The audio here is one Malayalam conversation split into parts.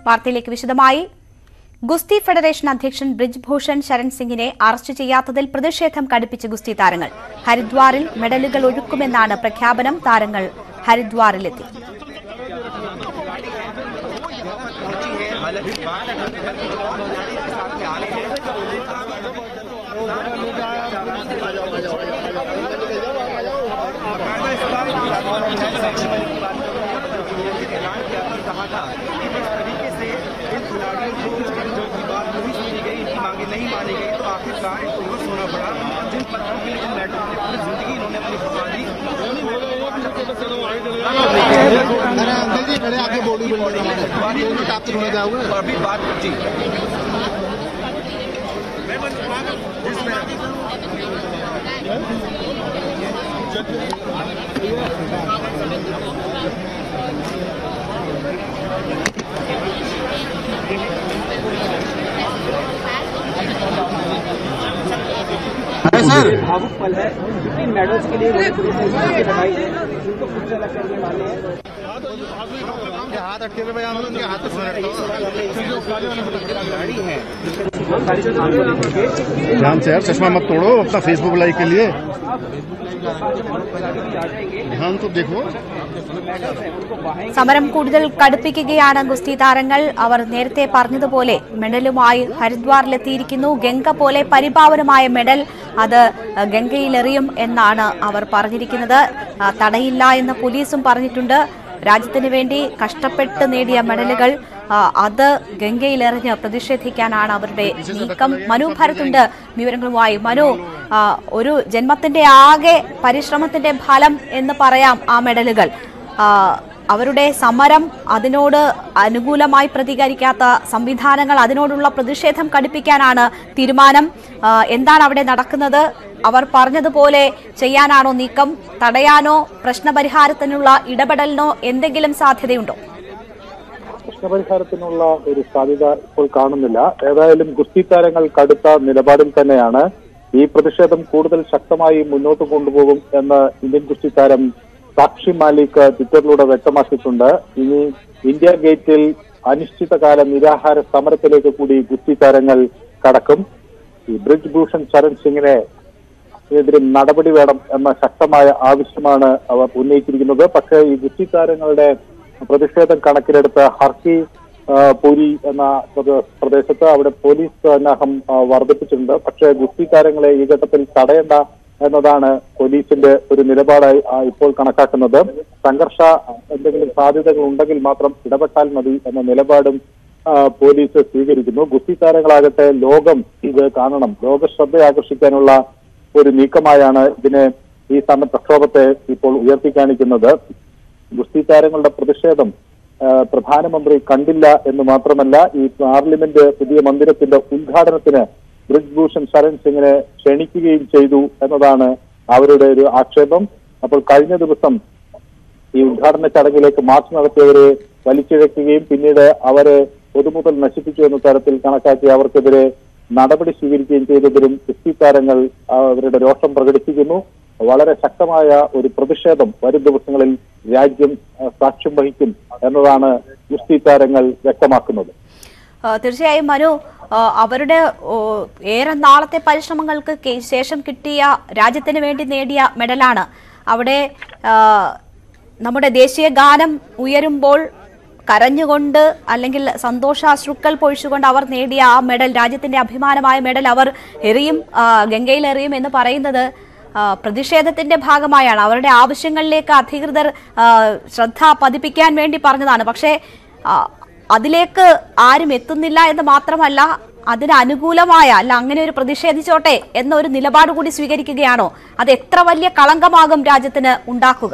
വാർത്തയിലേക്ക് വിശദമായി ഗുസ്തി ഫെഡറേഷൻ അധ്യക്ഷൻ ബ്രിജ് ഭൂഷൺ ശരൺ സിംഗിനെ അറസ്റ്റ് ചെയ്യാത്തതിൽ പ്രതിഷേധം കടുപ്പിച്ച് ഗുസ്തി താരങ്ങൾ ഹരിദ്വാറിൽ മെഡലുകൾ ഒഴുക്കുമെന്നാണ് പ്രഖ്യാപനം താരങ്ങൾ ഹരിദ്വാറിലെത്തി मांगे नहीं मानी गई तो आखिरकार इनको खुश होना पड़ा जिन पत्थरों के लिए मैटर ने पूरी जिंदगी इन्होंने अपनी खपा दी अरे अंकल जी खड़े आके बॉडी बिल्डर हमारे दो मिनट आप तो थोड़ा जाओगे और अभी बात जी अरे सर भावुक पल है जितनी मेडल्स के लिए उन्होंने पूरी तरीके से लगाई है उनको खुद से अलग करने वाले हैं उनके हाथ अटके हुए भैया उनके हाथ पे ध्यान से यार चश्मा मत तोड़ो अपना फेसबुक लाइव के लिए ध्यान तो देखो സമരം കൂടുതൽ കടുപ്പിക്കുകയാണ് ഗുസ്തി താരങ്ങൾ അവർ നേരത്തെ പറഞ്ഞതുപോലെ മെഡലുമായി ഹരിദ്വാറിലെത്തിയിരിക്കുന്നു ഗംഗ പോലെ പരിപാവനമായ മെഡൽ അത് ഗംഗയിലെറിയും എന്നാണ് അവർ പറഞ്ഞിരിക്കുന്നത് ആ, തടയില്ല എന്ന് പോലീസും പറഞ്ഞിട്ടുണ്ട് രാജ്യത്തിന് വേണ്ടി കഷ്ടപ്പെട്ട് നേടിയ മെഡലുകൾ ആ, അത് ഗംഗയിലെറിഞ്ഞ് പ്രതിഷേധിക്കാനാണ് അവരുടെ നീക്കം മനു ഭരത്തുണ്ട് വിവരങ്ങളുമായി മനു ആ, ഒരു ജന്മത്തിന്റെ ആകെ പരിശ്രമത്തിന്റെ ഫലം എന്ന് പറയാം ആ മെഡലുകൾ ആ, അവരുടെ സമരം അതിനോട് അനുകൂലമായി പ്രതികരിക്കാത്ത സംവിധാനങ്ങൾ അതിനോടുള്ള പ്രതിഷേധം കടുപ്പിക്കാനാണ് തീരുമാനം ആ, എന്താണ് അവിടെ നടക്കുന്നത് അവർ പറഞ്ഞതുപോലെ ചെയ്യാനാണോ നീക്കം തടയാനോ പ്രശ്നപരിഹാരത്തിനുള്ള ഇടപെടലിനോ എന്തെങ്കിലും സാധ്യതയുണ്ടോ പ്രശ്നപരിഹാരത്തിനുള്ള ഒരു സാധ്യത ഇപ്പോൾ കാണുന്നില്ല ഏതായാലും ഗുസ്തി താരങ്ങൾ കടുത്ത നിലപാടിൽ തന്നെയാണ് ഈ പ്രതിഷേധം കൂടുതൽ ശക്തമായി മുന്നോട്ട് കൊണ്ടുപോകും എന്ന് ഇന്ത്യൻ ഗുസ്തി താരം സാക്ഷി മാലിക് ട്വിറ്ററിലൂടെ വ്യക്തമാക്കിയിട്ടുണ്ട് ഇനി ഇന്ത്യ ഗേറ്റിൽ അനിശ്ചിതകാല നിരാഹാര സമരത്തിലേക്ക് കൂടി ഗുസ്തി താരങ്ങൾ കടക്കും ഈ ബ്രിജ് ഭൂഷൺ ശരൺ സിംഗിനെ എതിരെ നടപടി വേണം എന്ന ശക്തമായ ആവശ്യമാണ് അവർ ഉന്നയിച്ചിരിക്കുന്നത് പക്ഷേ ഈ ഗുസ്തി താരങ്ങളുടെ പ്രതിഷേധം കണക്കിലെടുത്ത് ഹർക്കി ആ, പുരി എന്ന പ്രദേ- പ്രദേശത്ത് അവിടെ പോലീസ് സന്നാഹം ആ, വർദ്ധിപ്പിച്ചിട്ടുണ്ട് പക്ഷേ ഗുസ്തി താരങ്ങളെ ഈ ഘട്ടത്തിൽ തടയണ്ട എന്നതാണ് പോലീസിന്റെ ഒരു നിലപാടായി ആ, ഇപ്പോൾ കണക്കാക്കുന്നത് സംഘർഷ എന്തെങ്കിലും സാധ്യതകൾ ഉണ്ടെങ്കിൽ മാത്രം ഇടപെട്ടാൽ മതി എന്ന നിലപാടും ആ, പോലീസ് സ്വീകരിക്കുന്നു ഗുസ്തി താരങ്ങളാകട്ടെ ലോകം ഇത് കാണണം ലോക ശ്രദ്ധ ആകർഷിക്കാനുള്ള ഒരു നീക്കമായാണ് ഇതിനെ ഈ സമര പ്രക്ഷോഭത്തെ ഇപ്പോൾ ഉയർത്തിക്കാണിക്കുന്നത് ഗുസ്തി താരങ്ങളുടെ പ്രതിഷേധം ആ, പ്രധാനമന്ത്രി കണ്ടില്ല എന്ന് മാത്രമല്ല ഈ പാർലമെന്റ് പുതിയ മന്ദിരത്തിന്റെ ഉദ്ഘാടനത്തിന് ബ്രിജ് ഭൂഷൺ ശരൺ സിംഗിനെ ക്ഷണിക്കുകയും ചെയ്തു എന്നതാണ് അവരുടെ ഒരു ആക്ഷേപം അപ്പോൾ കഴിഞ്ഞ ദിവസം ഈ ഉദ്ഘാടന ചടങ്ങിലേക്ക് മാർച്ച് നടത്തിയവരെ വലിച്ചിഴക്കുകയും പിന്നീട് അവരെ പൊതുമുതൽ നശിപ്പിച്ചു എന്ന തരത്തിൽ കണക്കാക്കി അവർക്കെതിരെ നടപടി സ്വീകരിക്കുകയും ചെയ്തതിലും ഗുസ്തി താരങ്ങൾ ആ, അവരുടെ രോഷം പ്രകടിപ്പിക്കുന്നു വളരെ ശക്തമായ ഒരു പ്രതിഷേധം വരും ദിവസങ്ങളിൽ രാജ്യം ആ, സാക്ഷ്യം വഹിക്കും എന്നതാണ് ഗുസ്തി താരങ്ങൾ വ്യക്തമാക്കുന്നത് ആ, തീർച്ചയായും മനു ആ, അവരുടെ ഓ, ഏറെ നാളത്തെ പരിശ്രമങ്ങൾക്ക് കെ- ശേഷം കിട്ടിയ രാജ്യത്തിന് വേണ്ടി നേടിയ മെഡലാണ് അവിടെ ആ, നമ്മുടെ ദേശീയ ഗാനം ഉയരുമ്പോൾ കരഞ്ഞുകൊണ്ട് അല്ലെങ്കിൽ സന്തോഷാശ്രുക്കൾ പൊഴിച്ചുകൊണ്ട് അവർ നേടിയ ആ മെഡൽ രാജ്യത്തിന്റെ അഭിമാനമായ മെഡൽ അവർ എറിയും ആ, ഗംഗയിൽ എറിയും എന്ന് പറയുന്നത് ആ, പ്രതിഷേധത്തിന്റെ ഭാഗമായാണ് അവരുടെ ആവശ്യങ്ങളിലേക്ക് അധികൃതർ ആ, ശ്രദ്ധ പതിപ്പിക്കാൻ വേണ്ടി പറഞ്ഞതാണ് പക്ഷേ ആ, അതിലേക്ക് ആരും എത്തുന്നില്ല എന്ന് മാത്രമല്ല അതിന് അനുകൂലമായ അല്ല അങ്ങനെ ഒരു പ്രതിഷേധിച്ചോട്ടെ എന്ന ഒരു നിലപാട് കൂടി സ്വീകരിക്കുകയാണോ അത് എത്ര വലിയ കളങ്കമാകും രാജ്യത്തിന് ഉണ്ടാക്കുക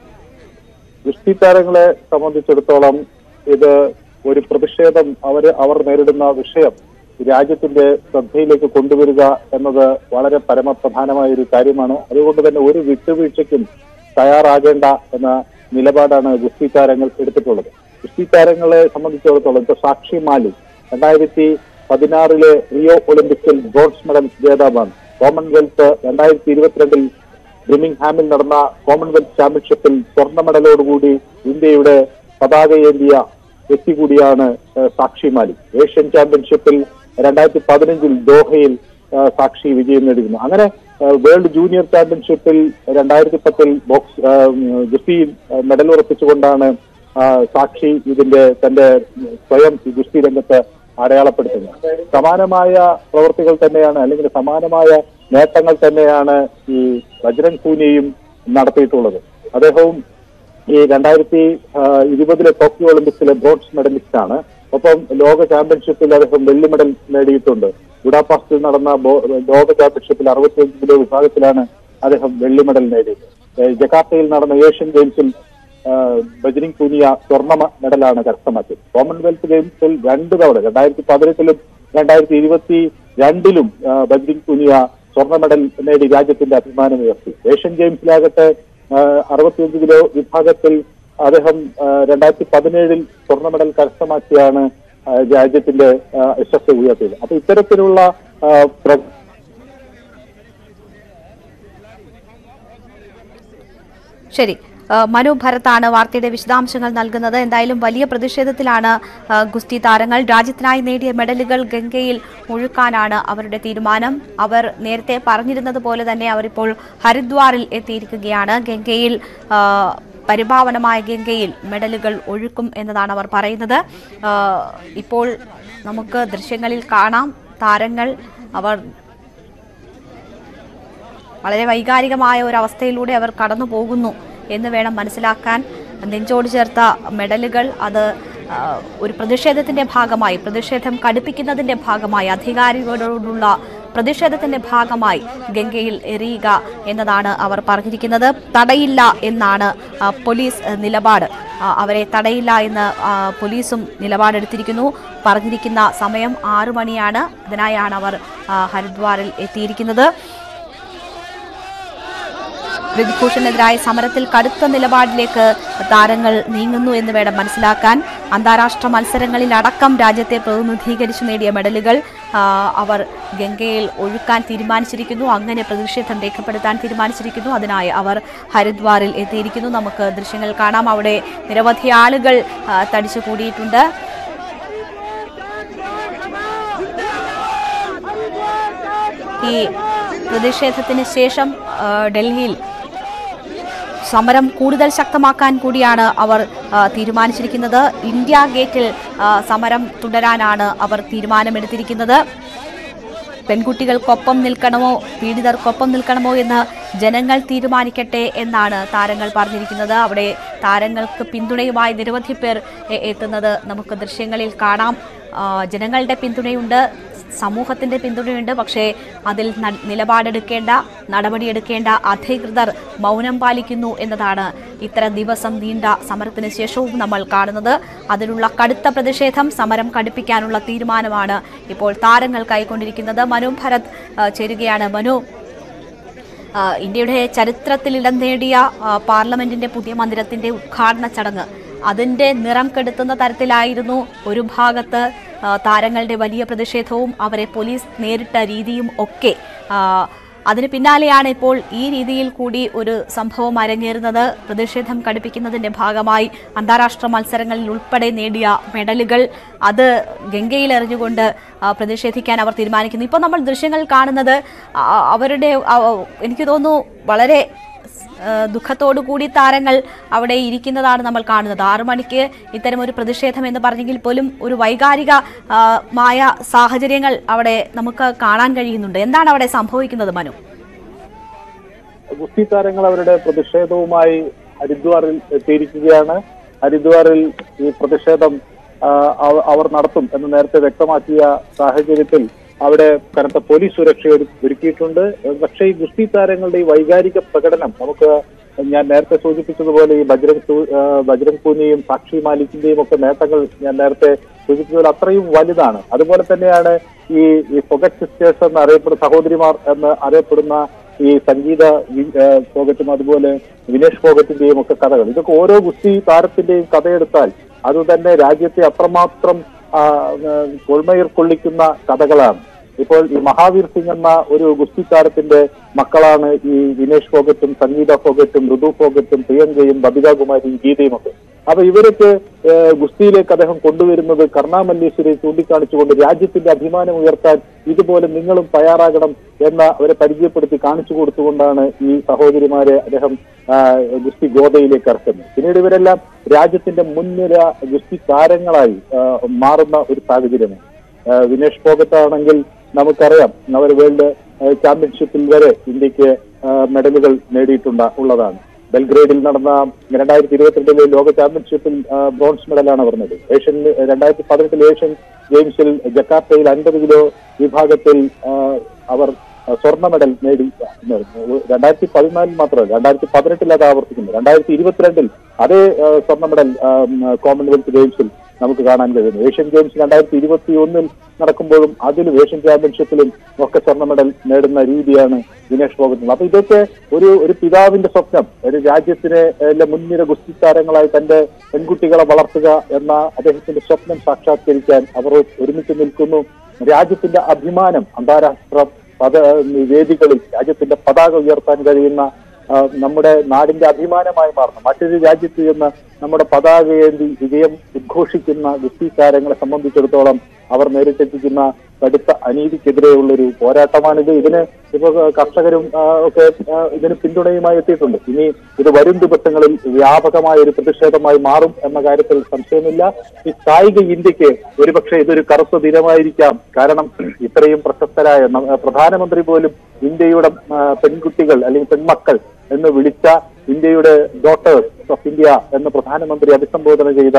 ഗുസ്തി താരങ്ങളെ സംബന്ധിച്ചിടത്തോളം ഇത് ഒരു പ്രതിഷേധം അവര് അവർ നേരിടുന്ന വിഷയം രാജ്യത്തിന്റെ ശ്രദ്ധയിലേക്ക് കൊണ്ടുവരിക എന്നത് വളരെ പരമപ്രധാനമായ ഒരു കാര്യമാണ് അതുകൊണ്ട് തന്നെ ഒരു വിട്ടുവീഴ്ചയ്ക്കും തയ്യാറാകേണ്ട എന്ന നിലപാടാണ് ഗുസ്തി താരങ്ങൾ എടുത്തിട്ടുള്ളത് ഗുസ്തി താരങ്ങളെ സംബന്ധിച്ചിടത്തോളം ഇപ്പൊ സാക്ഷി മാലിക് രണ്ടായിരത്തി പതിനാറിലെ റിയോ ഒളിമ്പിക്സിൽ ബ്രോൺസ് മെഡൽ ജേതാവാണ് കോമൺവെൽത്ത് രണ്ടായിരത്തി ഇരുപത്തിരണ്ടിൽ ബിർമിംഗ്ഹാമിൽ നടന്ന കോമൺവെൽത്ത് ചാമ്പ്യൻഷിപ്പിൽ സ്വർണ്ണ മെഡലോടുകൂടി ഇന്ത്യയുടെ പതാകയേന്തിയ വ്യക്തി കൂടിയാണ് ഏഹ് സാക്ഷി മാലിക് ഏഷ്യൻ ചാമ്പ്യൻഷിപ്പിൽ രണ്ടായിരത്തി പതിനഞ്ചിൽ ദോഹയിൽ ഏഹ് സാക്ഷി വിജയം നേടിയിരുന്നു അങ്ങനെ ഏഹ് വേൾഡ് ജൂനിയർ ചാമ്പ്യൻഷിപ്പിൽ രണ്ടായിരത്തി പത്തിൽ ബോക്സ് ഏഹ് ഗുസ്തിയിൽ ഏഹ് മെഡൽ ഉറപ്പിച്ചുകൊണ്ടാണ് ഏഹ് സാക്ഷി ഇതിന്റെ തന്റെ സ്വയം ഈ ഗുസ്തി രംഗത്ത് അടയാളപ്പെടുത്തുന്നത് സമാനമായ പ്രവൃത്തികൾ തന്നെയാണ് അല്ലെങ്കിൽ സമാനമായ നേട്ടങ്ങൾ തന്നെയാണ് ഈ ബജ്രംഗ് പൂനെയും നടത്തിയിട്ടുള്ളത് അദ്ദേഹവും ഈ രണ്ടായിരത്തി ഇരുപതിലെ ടോക്കിയോ ഒളിമ്പിക്സിലെ ബ്രോൺസ് മെഡലിസ്റ്റ് ആണ് ഒപ്പം ലോക ചാമ്പ്യൻഷിപ്പിൽ അദ്ദേഹം വെള്ളി മെഡൽ നേടിയിട്ടുണ്ട് ബുഡാപാസ്റ്റിൽ നടന്ന ബോ- ലോക ചാമ്പ്യൻഷിപ്പിൽ അറുപത്തിയഞ്ച് കിലോ വിഭാഗത്തിലാണ് അദ്ദേഹം വെള്ളി മെഡൽ നേടിയത് ഏഹ് ജക്കാർത്തയിൽ നടന്ന ഏഷ്യൻ ഗെയിംസിൽ ആഹ് ബജ്രിംഗ് പൂനിയ സ്വർണ്ണ മ- മെഡലാണ് കരസ്ഥമാക്കിയത് കോമൺവെൽത്ത് ഗെയിംസിൽ രണ്ട് തവണ രണ്ടായിരത്തി പതിനെട്ടിലും രണ്ടായിരത്തി ഇരുപത്തി രണ്ടിലും ആഹ് ബജ്രിംഗ് പൂനിയ സ്വർണ്ണ മെഡൽ നേടി രാജ്യത്തിന്റെ അഭിമാനം ഉയർത്തി ഏഷ്യൻ ഗെയിംസിലാകട്ടെ ആഹ് അറുപത്തിയഞ്ച് കിലോ വിഭാഗത്തിൽ അദ്ദേഹം ആഹ് രണ്ടായിരത്തി പതിനേഴിൽ സ്വർണ്ണ മെഡൽ കരസ്ഥമാക്കിയാണ് ആഹ് രാജ്യത്തിന്റെ ആഹ് യശസ് ഉയർത്തിയത് അപ്പൊ ഇത്തരത്തിലുള്ള ആഹ് പ്ര- ശരി ആ, മനു ഭരത്താണ് വാർത്തയുടെ വിശദാംശങ്ങൾ നൽകുന്നത് എന്തായാലും വലിയ പ്രതിഷേധത്തിലാണ് ആ, ഗുസ്തി താരങ്ങൾ രാജ്യത്തിനായി നേടിയ മെഡലുകൾ ഗംഗയിൽ ഒഴുക്കാനാണ് അവരുടെ തീരുമാനം അവർ നേരത്തെ പറഞ്ഞിരുന്നത് പോലെ തന്നെ അവരിപ്പോൾ ഹരിദ്വാറിൽ എത്തിയിരിക്കുകയാണ് ഗംഗയിൽ ആ, പരിഭാവനമായ ഗംഗയിൽ മെഡലുകൾ ഒഴുക്കും എന്നതാണ് അവർ പറയുന്നത് ആ, ഇപ്പോൾ നമുക്ക് ദൃശ്യങ്ങളിൽ കാണാം താരങ്ങൾ അവർ വളരെ വൈകാരികമായ ഒരു അവസ്ഥയിലൂടെ അവർ കടന്നു പോകുന്നു എന്ന് വേണം മനസ്സിലാക്കാൻ നെഞ്ചോട് ചേർത്ത മെഡലുകൾ അത് ആ, ഒരു പ്രതിഷേധത്തിന്റെ ഭാഗമായി പ്രതിഷേധം കടുപ്പിക്കുന്നതിന്റെ ഭാഗമായി അധികാരികളോടുള്ള പ്രതിഷേധത്തിന്റെ ഭാഗമായി ഗംഗയിൽ എറിയുക എന്നതാണ് അവർ പറഞ്ഞിരിക്കുന്നത് തടയില്ല എന്നാണ് ആ, പോലീസ് ആ, നിലപാട് ആ, അവരെ തടയില്ല എന്ന് ആ, പോലീസും നിലപാടെടുത്തിരിക്കുന്നു പറഞ്ഞിരിക്കുന്ന സമയം ആറു മണിയാണ് ഇതിനായാണ് അവർ ആ, ഹരിദ്വാറിൽ എത്തിയിരിക്കുന്നത് ഋതുഭൂഷണെതിരായ സമരത്തിൽ കടുത്ത നിലപാടിലേക്ക് താരങ്ങൾ നീങ്ങുന്നു എന്ന് വേണം മനസ്സിലാക്കാൻ അന്താരാഷ്ട്ര മത്സരങ്ങളിൽ അടക്കം രാജ്യത്തെ പ്രതിനിധീകരിച്ചു നേടിയ മെഡലുകൾ ആ, അവർ ഗംഗയിൽ ഒഴുക്കാൻ തീരുമാനിച്ചിരിക്കുന്നു അങ്ങനെ പ്രതിഷേധം രേഖപ്പെടുത്താൻ തീരുമാനിച്ചിരിക്കുന്നു അതിനായി അവർ ഹരിദ്വാറിൽ എത്തിയിരിക്കുന്നു നമുക്ക് ദൃശ്യങ്ങൾ കാണാം അവിടെ നിരവധി ആളുകൾ ആ, തടിച്ചു കൂടിയിട്ടുണ്ട് ഈ പ്രതിഷേധത്തിന് ശേഷം ആ, ഡൽഹിയിൽ സമരം കൂടുതൽ ശക്തമാക്കാൻ കൂടിയാണ് അവർ ആ, തീരുമാനിച്ചിരിക്കുന്നത് ഇന്ത്യ ഗേറ്റിൽ ആ, സമരം തുടരാനാണ് അവർ തീരുമാനമെടുത്തിരിക്കുന്നത് പെൺകുട്ടികൾക്കൊപ്പം നിൽക്കണമോ പീഡിതർക്കൊപ്പം നിൽക്കണമോ എന്ന് ജനങ്ങൾ തീരുമാനിക്കട്ടെ എന്നാണ് താരങ്ങൾ പറഞ്ഞിരിക്കുന്നത് അവിടെ താരങ്ങൾക്ക് പിന്തുണയുമായി നിരവധി പേർ എ- എത്തുന്നത് നമുക്ക് ദൃശ്യങ്ങളിൽ കാണാം ആ, ജനങ്ങളുടെ പിന്തുണയുണ്ട് സമൂഹത്തിന്റെ പിന്തുണയുണ്ട് പക്ഷേ അതിൽ ന- നിലപാടെടുക്കേണ്ട നടപടിയെടുക്കേണ്ട അധികൃതർ മൗനം പാലിക്കുന്നു എന്നതാണ് ഇത്ര ദിവസം നീണ്ട സമരത്തിന് ശേഷവും നമ്മൾ കാണുന്നത് അതിനുള്ള കടുത്ത പ്രതിഷേധം സമരം കടുപ്പിക്കാനുള്ള തീരുമാനമാണ് ഇപ്പോൾ താരങ്ങൾ കൈക്കൊണ്ടിരിക്കുന്നത് മനു ഭരത് ആ, ചേരുകയാണ് മനു ആ, ഇന്ത്യയുടെ ചരിത്രത്തിൽ ഇടം നേടിയ ആ, പാർലമെന്റിന്റെ പുതിയ മന്ദിരത്തിന്റെ ഉദ്ഘാടന ചടങ്ങ് അതിന്റെ നിറം കെടുത്തുന്ന തരത്തിലായിരുന്നു ഒരു ഭാഗത്ത് ആ, താരങ്ങളുടെ വലിയ പ്രതിഷേധവും അവരെ പോലീസ് നേരിട്ട രീതിയും ഒക്കെ ആ, അതിന് പിന്നാലെയാണ് ഇപ്പോൾ ഈ രീതിയിൽ കൂടി ഒരു സംഭവം അരങ്ങേറുന്നത് പ്രതിഷേധം കടുപ്പിക്കുന്നതിന്റെ ഭാഗമായി അന്താരാഷ്ട്ര മത്സരങ്ങളിൽ ഉൾപ്പെടെ നേടിയ മെഡലുകൾ അത് ഗംഗയിൽ എറിഞ്ഞുകൊണ്ട് ആ, പ്രതിഷേധിക്കാൻ അവർ തീരുമാനിക്കുന്നു ഇപ്പോൾ നമ്മൾ ദൃശ്യങ്ങൾ കാണുന്നത് ആ, അവരുടെ ആ, എനിക്ക് തോന്നുന്നു വളരെ ആ, ദുഃഖത്തോടു കൂടി താരങ്ങൾ അവിടെ ഇരിക്കുന്നതാണ് നമ്മൾ കാണുന്നത് ആറു മണിക്ക് ഇത്തരം ഒരു പ്രതിഷേധം എന്ന് പറഞ്ഞെങ്കിൽ പോലും ഒരു വൈകാരിക ആ, മായ സാഹചര്യങ്ങൾ അവിടെ നമുക്ക് കാണാൻ കഴിയുന്നുണ്ട് എന്താണ് അവിടെ സംഭവിക്കുന്നത് മനു ഗുസ്തി താരങ്ങൾ അവരുടെ പ്രതിഷേധവുമായി ഹരിദ്വാറിൽ എത്തിയിരിക്കുകയാണ് ഹരിദ്വാറിൽ ഈ പ്രതിഷേധം ആ, അവ- അവർ നടത്തും എന്ന് നേരത്തെ വ്യക്തമാക്കിയ സാഹചര്യത്തിൽ അവിടെ കനത്ത പോലീസ് സുരക്ഷ ഒരു- ഒരുക്കിയിട്ടുണ്ട് പക്ഷേ ഈ ഗുസ്തി താരങ്ങളുടെ ഈ വൈകാരിക പ്രകടനം നമുക്ക് ഞാൻ നേരത്തെ സൂചിപ്പിച്ചതുപോലെ ഈ ബജ്രംഗ് സൂ- ആ, ബജ്രംഗ് പൂനിയും സാക്ഷി മാലിക്കിന്റെയും ഒക്കെ നേട്ടങ്ങൾ ഞാൻ നേരത്തെ സൂചിപ്പിച്ചതുപോലെ അത്രയും വലുതാണ് അതുപോലെ തന്നെയാണ് ഈ ഈ ഫൊഗറ്റ് സിസ്റ്റേഴ്സ് എന്ന് അറിയപ്പെടുന്ന സഹോദരിമാർ എന്ന് അറിയപ്പെടുന്ന ഈ സംഗീത വി- ആ, ഫോഗറ്റും അതുപോലെ വിനേഷ് ഫോഗറ്റിന്റെയും ഒക്കെ കഥകൾ ഇതൊക്കെ ഓരോ ഗുസ്തി താരത്തിന്റെയും കഥയെടുത്താൽ അത് തന്നെ രാജ്യത്തെ അത്രമാത്രം ആ, ആ, കൊൾമയിർ കൊള്ളിക്കുന്ന കഥകളാണ് ഇപ്പോൾ ഈ മഹാവീർ സിംഗ് എന്ന ഒരു ഗുസ്തി താരത്തിന്റെ മക്കളാണ് ഈ വിനേഷ് ഫോഗറ്റും സംഗീത ഫോഗറ്റും ഋതു ഫോഗറ്റും പ്രിയങ്കയും ബബിത കുമാരിയും ഗീതയും ഒക്കെ അപ്പൊ ഇവരൊക്കെ ഏഹ്, ഗുസ്തിയിലേക്ക് അദ്ദേഹം കൊണ്ടുവരുന്നത് കർണാമല്ലേശ്വരിയെ ചൂണ്ടിക്കാണിച്ചുകൊണ്ട് രാജ്യത്തിന്റെ അഭിമാനം ഉയർത്താൻ ഇതുപോലെ നിങ്ങളും തയ്യാറാകണം എന്ന അവരെ പരിചയപ്പെടുത്തി കാണിച്ചു കൊടുത്തുകൊണ്ടാണ് ഈ സഹോദരിമാരെ അദ്ദേഹം ആ, ഗുസ്തി ഗോതയിലേക്ക് ഇറക്കുന്നത് പിന്നീട് ഇവരെല്ലാം രാജ്യത്തിന്റെ മുൻനിര ഗുസ്തി താരങ്ങളായി ആ, മാറുന്ന ഒരു സാഹചര്യമാണ് ആ, വിനേഷ് ഫോഗത്ത് ആണെങ്കിൽ നമുക്കറിയാം അവർ വേൾഡ് ആ, ചാമ്പ്യൻഷിപ്പിൽ വരെ ഇന്ത്യക്ക് ആ, മെഡലുകൾ നേടിയിട്ടുണ്ട് ഉള്ളതാണ് ബെൽഗ്രേഡിൽ നടന്ന രണ്ടായിരത്തി ഇരുപത്തിരണ്ടിലെ ലോക ചാമ്പ്യൻഷിപ്പിൽ ആ, ബ്രോൺസ് മെഡലാണ് അവർ നേടി ഏഷ്യൻ രണ്ടായിരത്തി പതിനെട്ടിൽ ഏഷ്യൻ ഗെയിംസിൽ ജക്കാർത്തയിൽ അൻപത് കിലോ വിഭാഗത്തിൽ ആ, അവർ ആ, സ്വർണ്ണ മെഡൽ നേടി രണ്ടായിരത്തി പതിനാലിൽ മാത്രമല്ല രണ്ടായിരത്തി പതിനെട്ടിൽ അത് ആവർത്തിക്കുന്നു രണ്ടായിരത്തി ഇരുപത്തിരണ്ടിൽ അതേ ആ, സ്വർണ്ണ മെഡൽ ആ, ഉം, കോമൺവെൽത്ത് ഗെയിംസിൽ നമുക്ക് കാണാൻ കഴിയുന്നു ഏഷ്യൻ ഗെയിംസ് രണ്ടായിരത്തി ഇരുപത്തി ഒന്നിൽ നടക്കുമ്പോഴും അതിലും ഏഷ്യൻ ചാമ്പ്യൻഷിപ്പിലും ഒക്കെ സ്വർണ്ണ മെഡൽ നേടുന്ന രീതിയാണ് ദിനേഷ് ഫോഗത്തുള്ളത് അപ്പൊ ഇതൊക്കെ ഒരു ഒരു പിതാവിന്റെ സ്വപ്നം ഒരു രാജ്യത്തിന് എല്ലാം മുൻനിര ഗുസ്തി താരങ്ങളായി തന്റെ പെൺകുട്ടികളെ വളർത്തുക എന്ന അദ്ദേഹത്തിന്റെ സ്വപ്നം സാക്ഷാത്കരിക്കാൻ അവർ ഒരുമിച്ച് നിൽക്കുന്നു രാജ്യത്തിന്റെ അഭിമാനം അന്താരാഷ്ട്ര പദ വേദികളിൽ രാജ്യത്തിന്റെ പതാക ഉയർത്താൻ കഴിയുന്ന ആ, നമ്മുടെ നാടിന്റെ അഭിമാനമായി മാറുന്നു മറ്റൊരു രാജ്യത്ത് ചെന്ന് നമ്മുടെ പതാക ഏന്തി വിജയം ഉദ്ഘോഷിക്കുന്ന ഗുസ്തി താരങ്ങളെ സംബന്ധിച്ചിടത്തോളം അവർ നേരിട്ടെത്തിക്കുന്ന കടുത്ത അനീതിക്കെതിരെയുള്ള ഒരു പോരാട്ടമാണിത് ഇതിന് ഇപ്പൊ കർഷകരും ആ, ഒക്കെ ആ, ഇതിന് പിന്തുണയുമായി എത്തിയിട്ടുണ്ട് ഇനി ഇത് വരും ദിവസങ്ങളിൽ വ്യാപകമായ ഒരു പ്രതിഷേധമായി മാറും എന്ന കാര്യത്തിൽ സംശയമില്ല ഈ കായിക ഇന്ത്യക്ക് ഒരുപക്ഷെ ഇതൊരു കറുത്ത ദിനമായിരിക്കാം കാരണം ഇത്രയും പ്രശസ്തരായ ന- പ്രധാനമന്ത്രി പോലും ഇന്ത്യയുടെ ആ, പെൺകുട്ടികൾ അല്ലെങ്കിൽ പെൺമക്കൾ എന്ന് വിളിച്ച ഇന്ത്യയുടെ ഡോട്ടേഴ്സ് ഓഫ് ഇന്ത്യ എന്ന് പ്രധാനമന്ത്രി അഭിസംബോധന ചെയ്ത